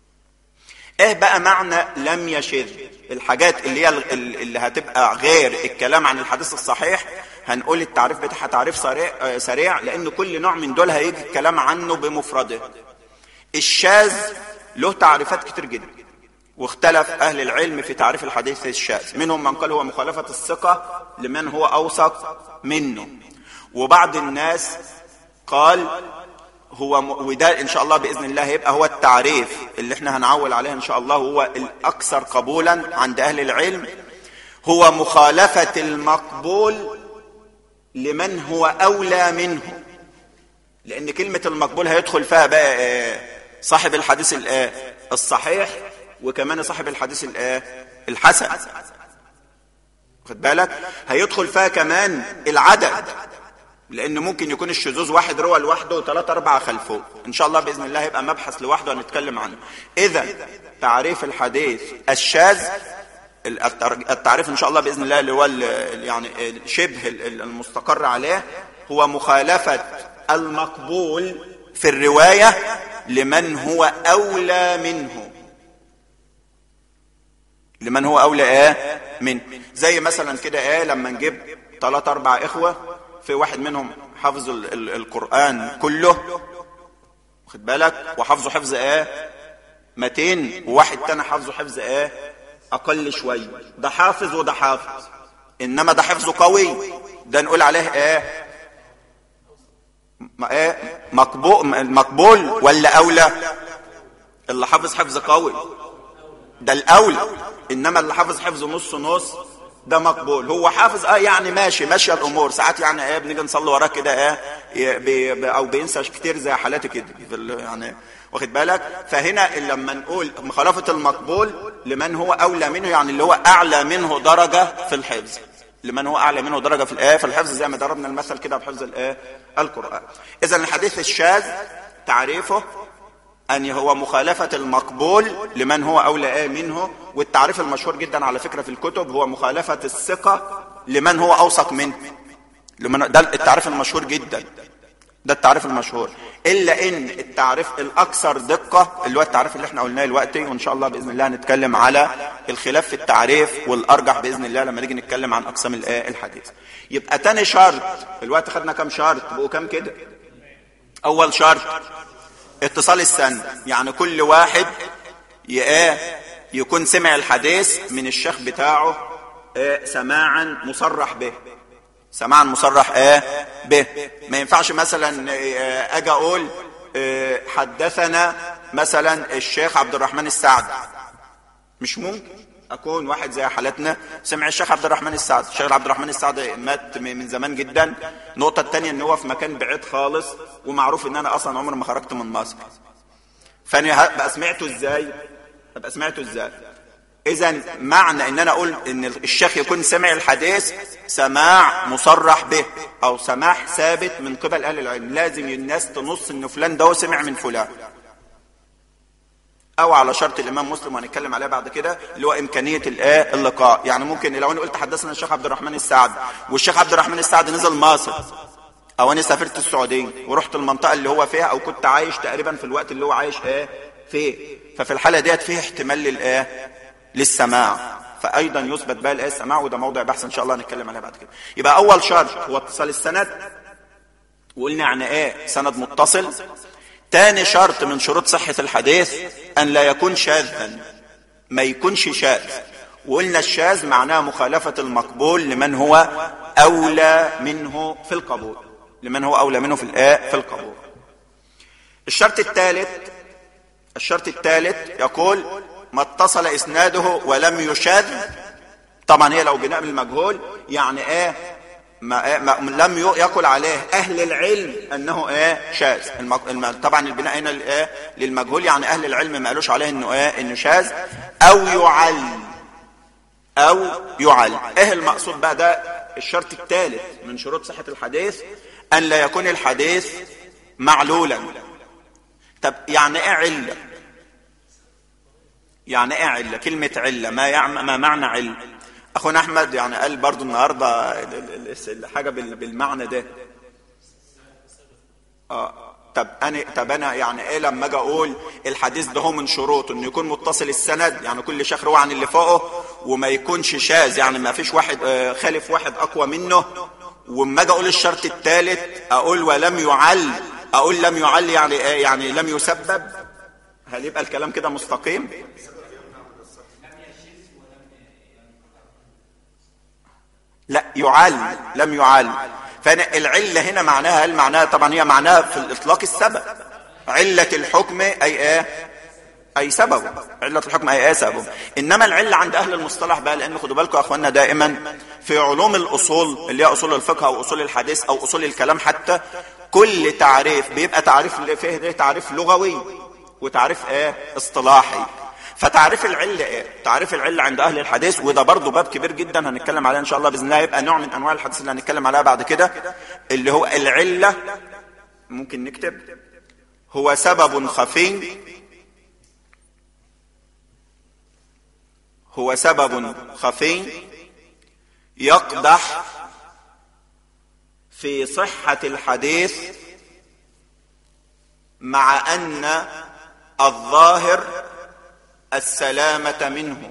ايه بقى معنى لم يشذ الحاجات اللي هي اللي هتبقى غير الكلام عن الحديث الصحيح هنقول التعريف بتاعها تعريف سريع سريع لان كل نوع من دول هيجي الكلام عنه بمفرده الشاذ له تعريفات كتير جدا واختلف اهل العلم في تعريف الحديث الشاذ منهم من قال هو مخالفه الثقه لمن هو اوثق منه وبعض الناس قال هو م... وده ان شاء الله باذن الله هيبقى هو التعريف اللي احنا هنعول عليه ان شاء الله هو الاكثر قبولا عند اهل العلم هو مخالفه المقبول لمن هو اولى منه لان كلمه المقبول هيدخل فيها بقى صاحب الحديث الصحيح وكمان صاحب الحديث الحسن خد بالك هيدخل فيها كمان العدد لان ممكن يكون الشذوذ واحد روى لوحده وثلاثة اربعة خلفه ان شاء الله باذن الله هيبقى مبحث لوحده هنتكلم عنه اذا تعريف الحديث الشاذ التعريف ان شاء الله باذن الله اللي هو يعني شبه المستقر عليه هو مخالفة المقبول في الرواية لمن هو اولى منه لمن هو اولى ايه من زي مثلا كده ايه لما نجيب ثلاثة اربع اخوة في واحد منهم حفظ القرآن كله واخد بالك وحفظه حفظ ايه متين وواحد تاني حفظه حفظ ايه اقل شوية ده حافظ وده حافظ انما ده حفظه قوي ده نقول عليه ايه ما ايه مقبول مقبول ولا اولى اللي حافظ حفظ قوي ده الاولى انما اللي حافظ حفظ نص نص ده مقبول هو حافظ اه يعني ماشي ماشيه الامور ساعات يعني ايه بنيجي نصلي وراه كده ايه بي بي او بينسى كتير زي حالاتي كده يعني واخد بالك فهنا لما نقول مخالفه المقبول لمن هو اولى منه يعني اللي هو اعلى منه درجه في الحفظ لمن هو اعلى منه درجه في الايه في الحفظ زي ما ضربنا المثل كده بحفظ الايه القران اذا الحديث الشاذ تعريفه أن هو مخالفة المقبول لمن هو أولى منه والتعريف المشهور جدا على فكرة في الكتب هو مخالفة الثقة لمن هو أوثق منه لمن ده التعريف المشهور جدا ده التعريف المشهور الا ان التعريف الاكثر دقة اللي هو التعريف اللي احنا قلناه دلوقتي وان شاء الله باذن الله هنتكلم على الخلاف في التعريف والارجح باذن الله لما نيجي نتكلم عن اقسام الايه الحديث يبقى تاني شرط الوقت خدنا كام شرط بقوا كام كده اول شرط اتصال السند يعني كل واحد يكون سمع الحديث من الشيخ بتاعه سماعا مصرح به سماعا مصرح ايه به ما ينفعش مثلا اجي اقول حدثنا مثلا الشيخ عبد الرحمن السعد مش ممكن اكون واحد زي حالتنا سمع الشيخ عبد الرحمن السعد الشيخ عبد الرحمن السعد مات من زمان جدا النقطه الثانيه ان هو في مكان بعيد خالص ومعروف ان انا اصلا عمري ما خرجت من مصر فانا هبقى سمعته ازاي هبقى سمعته ازاي اذا معنى ان انا اقول ان الشيخ يكون سمع الحديث سماع مصرح به او سماع ثابت من قبل اهل العلم لازم الناس تنص ان فلان ده سمع من فلان او على شرط الامام مسلم وهنتكلم عليه بعد كده اللي هو امكانيه الايه اللقاء يعني ممكن لو انا قلت حدثنا الشيخ عبد الرحمن السعد والشيخ عبد الرحمن السعد نزل مصر او انا سافرت السعوديه ورحت المنطقه اللي هو فيها او كنت عايش تقريبا في الوقت اللي هو عايش ايه فيه ففي الحاله ديت فيه احتمال للايه للسماع فايضا يثبت بقى الايه السماع وده موضوع بحث ان شاء الله هنتكلم عليه بعد كده يبقى اول شرط هو اتصال السند وقلنا يعني ايه سند متصل تاني شرط من شروط صحة الحديث أن لا يكون شاذا ما يكونش شاذ وقلنا الشاذ معناه مخالفة المقبول لمن هو أولى منه في القبول لمن هو أولى منه في الآه في القبول الشرط الثالث الشرط الثالث يقول ما اتصل إسناده ولم يشاذ طبعا هي لو بناء بالمجهول يعني ايه ما, ما لم يقل عليه اهل العلم انه ايه شاذ الم... طبعا البناء هنا الايه للمجهول يعني اهل العلم ما قالوش عليه انه ايه انه شاذ او يعل او يعل ايه المقصود بقى ده الشرط الثالث من شروط صحة الحديث ان لا يكون الحديث معلولا طب يعني ايه علة يعني ايه علة كلمة علة ما, يعم... ما معنى علة اخونا احمد يعني قال برضو النهاردة الحاجة بالمعنى ده اه طب انا طب انا يعني ايه لما اجي اقول الحديث ده هو من شروط انه يكون متصل السند يعني كل شيخ روى عن اللي فوقه وما يكونش شاذ يعني ما فيش واحد آه خالف واحد اقوى منه واما اجي اقول الشرط الثالث اقول ولم يعل اقول لم يعل يعني ايه يعني لم يسبب هل يبقى الكلام كده مستقيم لا يعل لم يعل فالعلة هنا معناها هل معناها طبعا هي معناها في الإطلاق السبب علة الحكم أي إيه أي سبب علة الحكم أي إيه سبب إنما العلة عند أهل المصطلح بقى لأن خدوا بالكم يا أخوانا دائما في علوم الأصول اللي هي أصول الفقه أو أصول الحديث أو أصول الكلام حتى كل تعريف بيبقى تعريف فيه تعريف لغوي وتعريف إيه اصطلاحي فتعريف العلة ايه تعريف العلة عند اهل الحديث وده برضه باب كبير جدا هنتكلم عليه ان شاء الله باذن الله يبقى نوع من انواع الحديث اللي هنتكلم عليها بعد كده اللي هو العلة ممكن نكتب هو سبب خفي هو سبب خفي يقدح في صحة الحديث مع ان الظاهر السلامة منه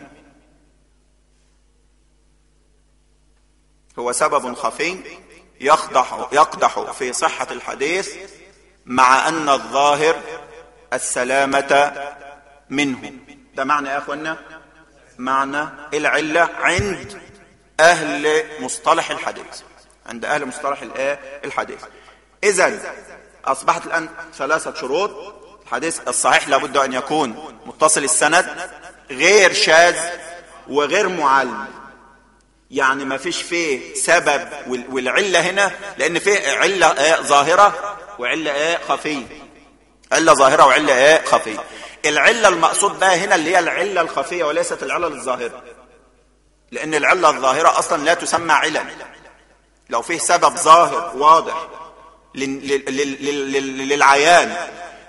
هو سبب خفي يقدح, يقدح في صحة الحديث مع أن الظاهر السلامة منه ده معنى يا أخوانا معنى العلة عند أهل مصطلح الحديث عند أهل مصطلح الحديث إذا أصبحت الآن ثلاثة شروط الحديث الصحيح لابد أن يكون متصل السند غير شاذ وغير معل يعني ما فيش فيه سبب والعلة هنا لأن فيه علة آه ظاهرة وعلة آه خفية علة ظاهرة وعلة آه خفية العلة المقصود بها هنا اللي هي العلة الخفية وليست العلة الظاهرة لأن العلة الظاهرة أصلا لا تسمى علل لو فيه سبب ظاهر واضح للعيان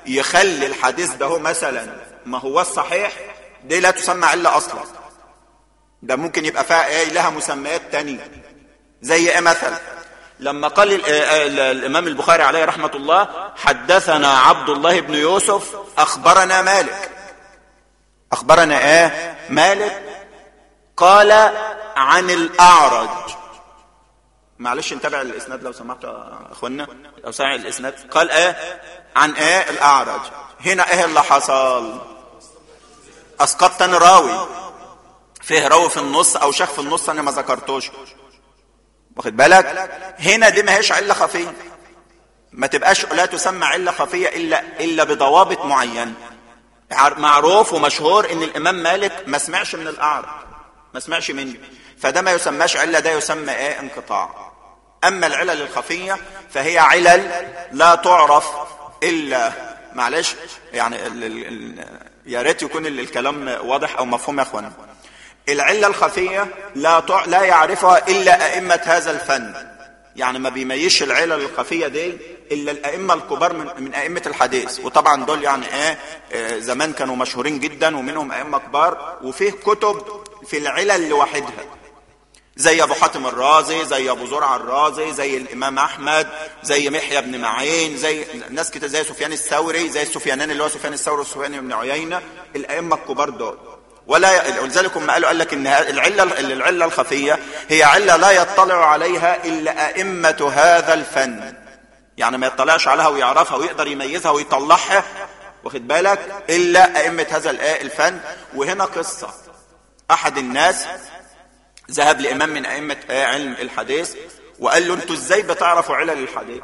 يخلي الحديث ده هو مثلا ما هو الصحيح دي لا تسمى علة اصلا ده ممكن يبقى فيها ايه لها مسميات تانية زي ايه مثلا لما قال ال- ال- الامام البخاري عليه رحمة الله حدثنا عبد الله بن يوسف اخبرنا مالك اخبرنا ايه مالك قال عن الاعرج معلش نتابع الاسناد لو سمحت يا اخوانا لو سمع الاسناد قال ايه عن ايه الاعرج هنا ايه اللي حصل اسقطت انا راوي فيه راوي في النص او شيخ في النص انا ما ذكرتوش واخد بالك هنا دي ما هيش عله خفيه ما تبقاش لا تسمى عله خفيه الا الا بضوابط معينه عار- معروف ومشهور ان الامام مالك ما سمعش من الاعرج ما سمعش منه فده ما يسماش عله ده يسمى ايه انقطاع اما العلل الخفيه فهي علل لا تعرف الا معلش يعني ال ال ال يا ريت يكون ال- الكلام واضح او مفهوم يا اخوانا العله الخفيه لا تع... لا يعرفها الا ائمه هذا الفن يعني ما بيميزش العلل الخفيه دي الا الائمه الكبار من, من ائمه الحديث وطبعا دول يعني ايه آه، زمان كانوا مشهورين جدا ومنهم ائمه كبار وفيه كتب في العلل لوحدها زي ابو حاتم الرازي زي ابو زرع الرازي زي الامام احمد زي محيى بن معين زي ناس كده زي سفيان الثوري زي السفيانان اللي هو سفيان الثوري وسفيان بن عيينه الائمه الكبار دول ولا ولذلك هم قالوا قال لك ان العله العله الخفيه هي عله لا يطلع عليها الا ائمه هذا الفن يعني ما يطلعش عليها ويعرفها ويقدر يميزها ويطلعها واخد بالك الا ائمه هذا الآ- الفن وهنا قصه احد الناس ذهب لامام من ائمه آه، علم الحديث وقال له انتوا ازاي بتعرفوا علل الحديث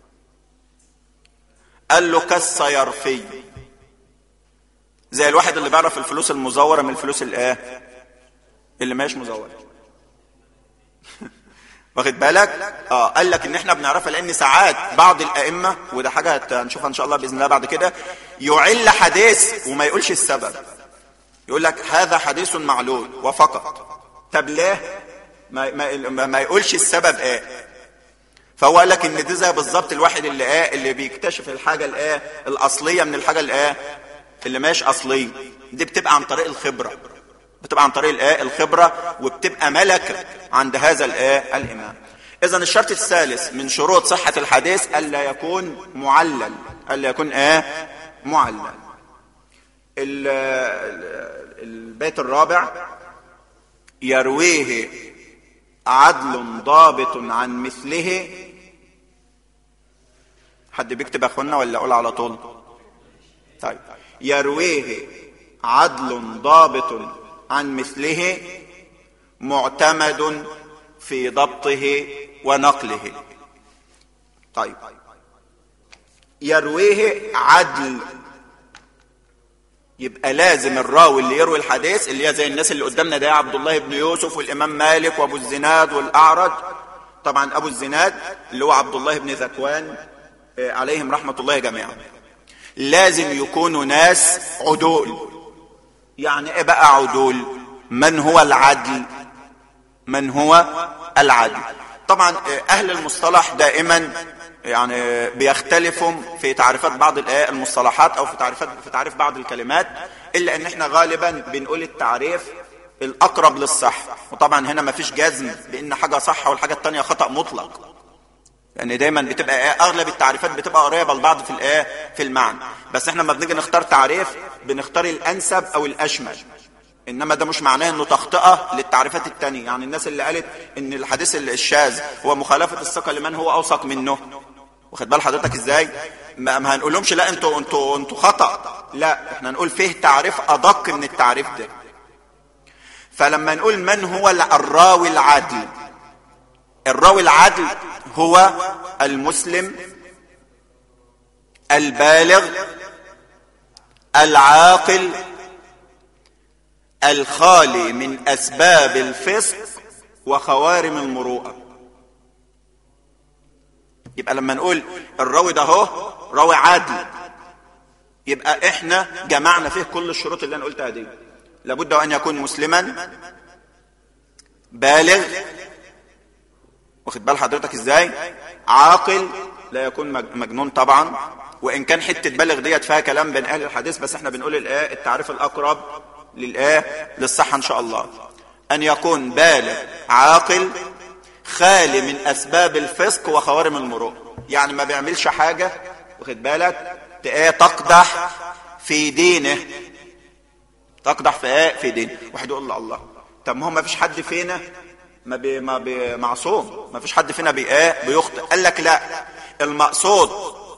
قال له كالسيرفي زي الواحد اللي بيعرف الفلوس المزوره من الفلوس الايه اللي ماهيش مزوره واخد بالك اه قال لك ان احنا بنعرفها لان ساعات بعض الائمه وده حاجه هت- هنشوفها ان شاء الله باذن الله بعد كده يعل حديث وما يقولش السبب يقول لك هذا حديث معلول وفقط طب ليه ما, ما, ما يقولش السبب ايه فهو قال لك ان ده زي بالظبط الواحد اللي ايه اللي بيكتشف الحاجه الايه الاصليه من الحاجه الايه اللي ماش اصليه دي بتبقى عن طريق الخبره بتبقى عن طريق الايه الخبره وبتبقى ملكه عند هذا الايه الامام اذا الشرط الثالث من شروط صحه الحديث الا يكون معلل الا يكون ايه معلل ال- ال- البيت الرابع يرويه عدل ضابط عن مثله حد بيكتب يا اخوانا ولا اقول على طول طيب يرويه عدل ضابط عن مثله معتمد في ضبطه ونقله طيب يرويه عدل يبقى لازم الراوي اللي يروي الحديث اللي هي زي الناس اللي قدامنا ده عبد الله بن يوسف والامام مالك وابو الزناد والاعرج طبعا ابو الزناد اللي هو عبد الله بن ذكوان آه، عليهم رحمه الله جميعا لازم يكونوا ناس عدول يعني ايه بقى عدول من هو العدل من هو العدل طبعا آه، اهل المصطلح دائما يعني بيختلفوا في تعريفات بعض الآية المصطلحات او في تعريفات في تعريف بعض الكلمات الا ان احنا غالبا بنقول التعريف الاقرب للصح وطبعا هنا ما فيش جزم بان حاجه صح والحاجه التانية خطا مطلق يعني دايما بتبقى ايه اغلب التعريفات بتبقى قريبه لبعض في الايه في المعنى بس احنا لما بنيجي نختار تعريف بنختار الانسب او الاشمل انما ده مش معناه انه تخطئه للتعريفات التانية يعني الناس اللي قالت ان الحديث الشاذ هو مخالفه الثقه لمن هو اوثق منه واخد بال حضرتك ازاي ما ما هنقولهمش لا انتوا انتوا انتوا خطا لا احنا نقول فيه تعريف ادق من التعريف ده فلما نقول من هو الراوي العادل الراوي العدل هو المسلم البالغ العاقل الخالي من اسباب الفسق وخوارم المروءه يبقى لما نقول الراوي ده هو راوي عادل يبقى احنا جمعنا فيه كل الشروط اللي انا قلتها دي لابد ان يكون مسلما بالغ واخد بال حضرتك ازاي عاقل لا يكون مج- مجنون طبعا وان كان حته بالغ ديت فيها كلام بين اهل الحديث بس احنا بنقول الايه التعريف الاقرب للايه للصحه ان شاء الله ان يكون بالغ عاقل خالي من اسباب الفسق وخوارم المروءه يعني ما بيعملش حاجه واخد بالك ايه تقدح في دينه تقدح في ايه في دينه واحد يقول له الله طب ما هو ما فيش حد فينا ما بي ما بي معصوم ما فيش حد فينا بي ايه بيخطئ قال لك لا المقصود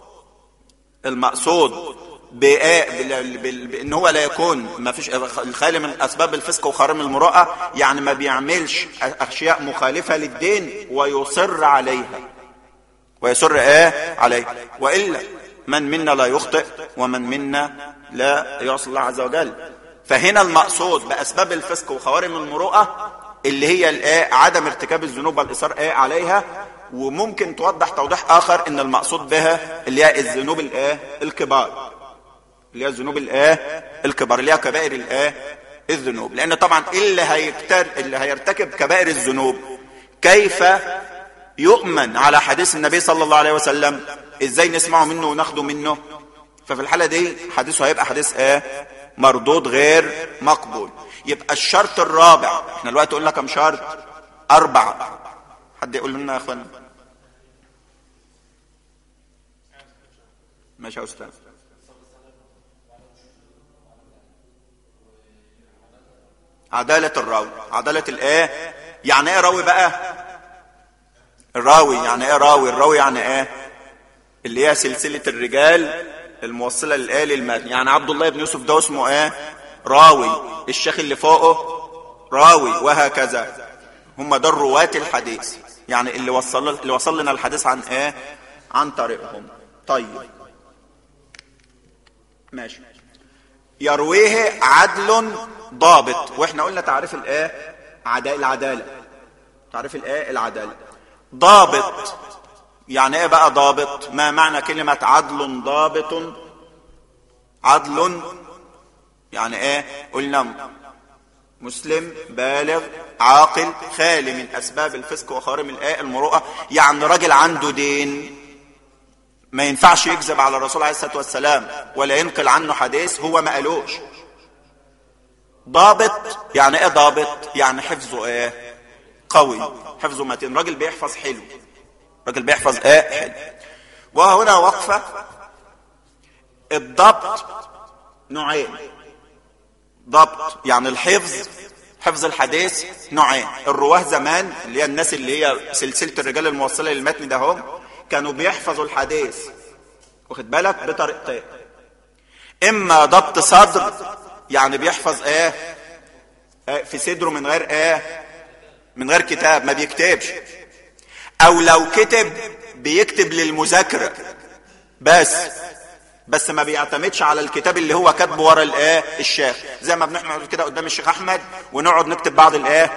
المقصود بإيه بال- بال- بان هو لا يكون ما فيش الخالي من اسباب الفسق وخرم المروءه يعني ما بيعملش اشياء مخالفه للدين ويصر عليها ويسر ايه عليه والا من منا لا يخطئ ومن منا لا يعصي الله عز وجل فهنا المقصود باسباب الفسق وخوارم المروءه اللي هي الايه عدم ارتكاب الذنوب والاصرار ايه عليها وممكن توضح توضيح اخر ان المقصود بها اللي هي الذنوب الايه الكبار اللي هي الذنوب الايه الكبار اللي هي كبائر الايه الذنوب لان طبعا اللي هيكتر اللي هيرتكب كبائر الذنوب كيف يؤمن على حديث النبي صلى الله عليه وسلم ازاي نسمعه منه وناخده منه ففي الحالة دي حديثه هيبقى حديث ايه مردود غير مقبول يبقى الشرط الرابع احنا دلوقتي قلنا كم شرط اربعة حد يقول لنا يا اخوانا ماشي يا استاذ عدالة الراوي عدالة الايه يعني ايه راوي بقى الراوي يعني ايه راوي الراوي يعني ايه اللي هي سلسلة الرجال الموصلة للآية للمتن يعني عبد الله بن يوسف ده اسمه ايه راوي الشيخ اللي فوقه راوي وهكذا هم ده الرواة الحديث يعني اللي وصل اللي وصل لنا الحديث عن ايه عن طريقهم طيب ماشي يرويه عدل ضابط واحنا قلنا تعريف الايه عدا العداله تعريف الايه العداله ضابط يعني ايه بقى ضابط ما معنى كلمه عدل ضابط عدل يعني ايه قلنا مسلم بالغ عاقل خالي من اسباب الفسق وخوارم الايه المروءه يعني راجل عنده دين ما ينفعش يكذب على الرسول عليه الصلاه والسلام ولا ينقل عنه حديث هو ما قالوش ضابط يعني ايه ضابط يعني حفظه ايه قوي حفظه متين راجل بيحفظ حلو راجل بيحفظ ايه حلو وهنا وقفه الضبط نوعين ضبط يعني الحفظ حفظ الحديث نوعين الرواه زمان اللي هي الناس اللي هي سلسله الرجال الموصله للمتن ده هم كانوا بيحفظوا الحديث واخد بالك بطريقتين اما ضبط صدر يعني بيحفظ ايه آه في صدره من غير ايه من غير كتاب ما بيكتبش او لو كتب بيكتب للمذاكره بس بس ما بيعتمدش على الكتاب اللي هو كاتبه ورا الايه الشيخ زي ما بنحمل كده قدام الشيخ احمد ونقعد نكتب بعض الايه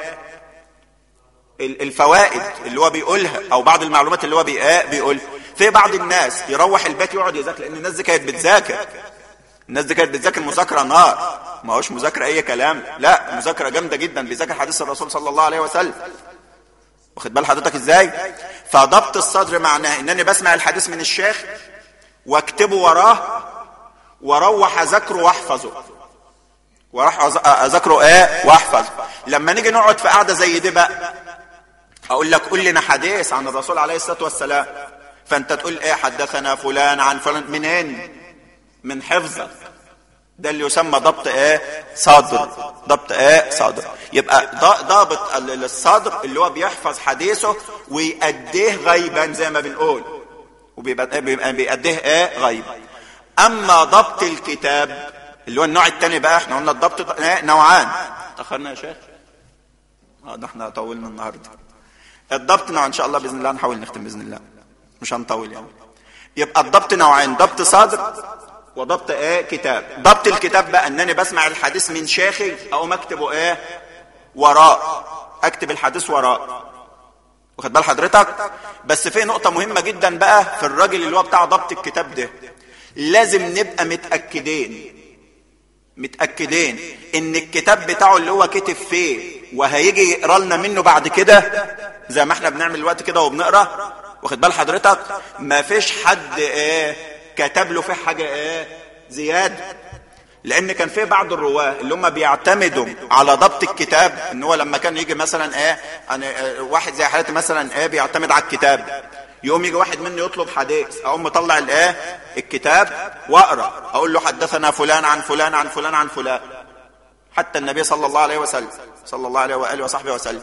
الفوائد اللي هو بيقولها او بعض المعلومات اللي هو بيقول في بعض الناس يروح البيت يقعد يذاكر لان الناس دي كانت بتذاكر الناس دي كانت بتذاكر مذاكره نار ما هوش مذاكره اي كلام لا مذاكره جامده جدا بيذاكر حديث الرسول صلى الله عليه وسلم واخد بال حضرتك ازاي فضبط الصدر معناه انني بسمع الحديث من الشيخ واكتبه وراه واروح اذاكره واحفظه واروح اذاكره ايه واحفظه لما نيجي نقعد في قعده زي دي بقى اقول لك قول لنا حديث عن الرسول عليه الصلاه والسلام فانت تقول ايه حدثنا فلان عن فلان منين من حفظك ده اللي يسمى ضبط ايه صدر ضبط ايه صدر يبقى ضابط الصدر اللي هو بيحفظ حديثه ويأديه غيبا زي ما بنقول وبيبقى بيأديه ايه غيبا اما ضبط الكتاب اللي هو النوع الثاني بقى احنا قلنا الضبط نوعان تاخرنا يا شيخ اه ده احنا طولنا النهارده الضبط نوع ان شاء الله باذن الله نحاول نختم باذن الله مش هنطول يعني يبقى الضبط نوعين ضبط صدر وضبط ايه كتاب ضبط الكتاب بقى انني بسمع الحديث من شيخي او اكتبه ايه وراء اكتب الحديث وراء واخد بال حضرتك بس في نقطه مهمه جدا بقى في الراجل اللي هو بتاع ضبط الكتاب ده لازم نبقى متاكدين متاكدين ان الكتاب بتاعه اللي هو كتب فيه وهيجي يقرا لنا منه بعد كده زي ما احنا بنعمل الوقت كده وبنقرا واخد بال حضرتك ما فيش حد ايه كتب له في حاجه ايه زياده لان كان في بعض الرواه اللي هم بيعتمدوا على ضبط الكتاب ان هو لما كان يجي مثلا ايه أنا آه، واحد زي حالتي مثلا ايه بيعتمد على الكتاب يقوم يجي واحد مني يطلب حديث اقوم مطلع الايه الكتاب واقرا اقول له حدثنا فلان عن فلان عن فلان عن فلان حتى النبي صلى الله عليه وسلم صلى الله عليه واله وصحبه وسلم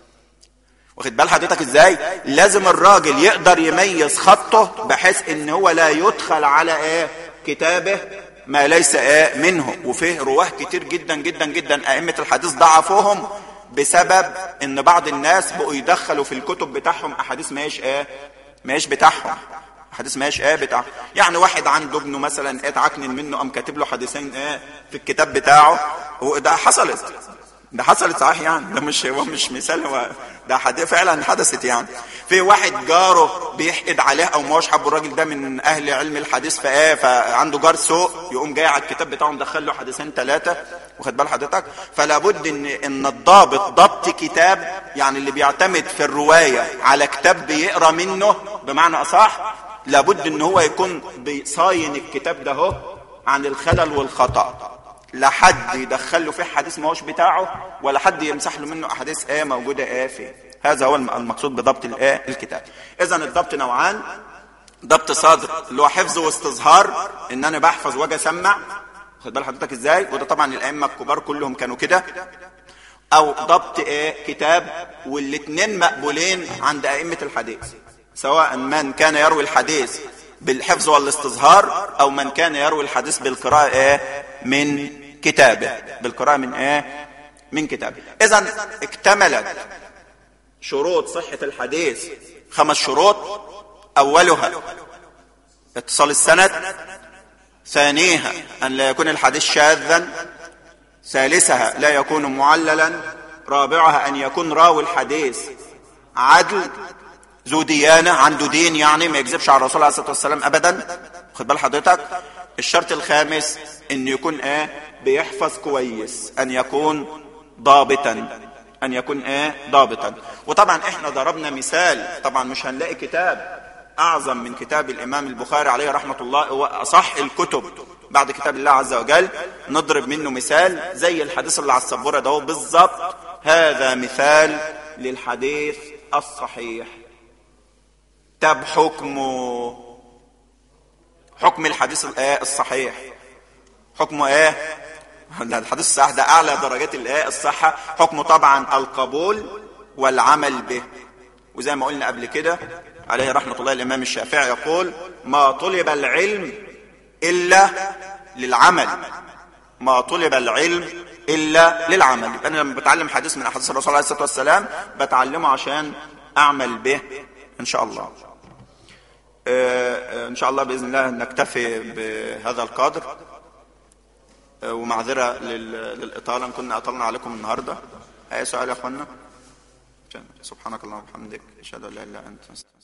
واخد بال حضرتك ازاي لازم الراجل يقدر يميز خطه بحيث ان هو لا يدخل على ايه كتابه ما ليس ايه منه وفيه رواه كتير جدا جدا جدا ائمه الحديث ضعفوهم بسبب ان بعض الناس بقوا يدخلوا في الكتب بتاعهم احاديث ماهيش ايه ماهيش بتاعهم حديث ماهيش ايه بتاع يعني واحد عنده ابنه مثلا ايه اتعكنن منه قام كاتب له حديثين ايه في الكتاب بتاعه وده حصلت ده حصلت صحيح يعني ده مش هو مش مثال هو ده حد فعلا حدثت يعني في واحد جاره بيحقد عليه او ما هوش حابه الراجل ده من اهل علم الحديث فايه فعنده جار سوء يقوم جاي على الكتاب بتاعه مدخل له حديثين ثلاثه واخد بال حضرتك فلا بد ان ان الضابط ضبط كتاب يعني اللي بيعتمد في الروايه على كتاب بيقرا منه بمعنى اصح لابد ان هو يكون بيصاين الكتاب ده هو عن الخلل والخطأ لا حد يدخل له فيه حديث ما هوش بتاعه ولا حد يمسح له منه احاديث ايه موجوده ايه فيه هذا هو الم- المقصود بضبط الايه الكتاب اذا الضبط نوعان ضبط صادر اللي هو حفظ واستظهار ان انا بحفظ واجي اسمع خد بال حضرتك ازاي وده طبعا الائمه الكبار كلهم كانوا كده او ضبط ايه كتاب والاثنين مقبولين عند ائمه الحديث سواء من كان يروي الحديث بالحفظ والاستصهار او من كان يروي الحديث بالقراءه ايه من كتابه بالقراءه من ايه من كتابه اذا اكتملت شروط صحه الحديث خمس شروط اولها اتصال السند ثانيها ان لا يكون الحديث شاذا ثالثها لا يكون معللا رابعها ان يكون راوي الحديث عدل ذو ديانة عنده دين يعني ما يكذبش على الرسول عليه الصلاة والسلام أبدا خد بال حضرتك الشرط الخامس أن يكون إيه بيحفظ كويس أن يكون ضابطا أن يكون إيه ضابطا وطبعا إحنا ضربنا مثال طبعا مش هنلاقي كتاب أعظم من كتاب الإمام البخاري عليه رحمة الله هو أصح الكتب بعد كتاب الله عز وجل نضرب منه مثال زي الحديث اللي على السبورة ده بالظبط هذا مثال للحديث الصحيح طب حكمه حكم الحديث الايه الصحيح حكمه ايه ده الحديث الصحيح ده اعلى درجات الايه الصحه حكمه طبعا القبول والعمل به وزي ما قلنا قبل كده عليه رحمه الله الامام الشافعي يقول ما طلب العلم الا للعمل ما طلب العلم الا للعمل يبقى انا لما بتعلم حديث من احاديث الرسول عليه الصلاه والسلام بتعلمه عشان اعمل به ان شاء الله ان شاء الله باذن الله نكتفي بهذا القدر ومعذره لل- للاطاله ان كنا اطلنا عليكم النهارده اي سؤال يا اخوانا سبحانك اللهم وبحمدك اشهد ان لا اله الا انت أستغفرك.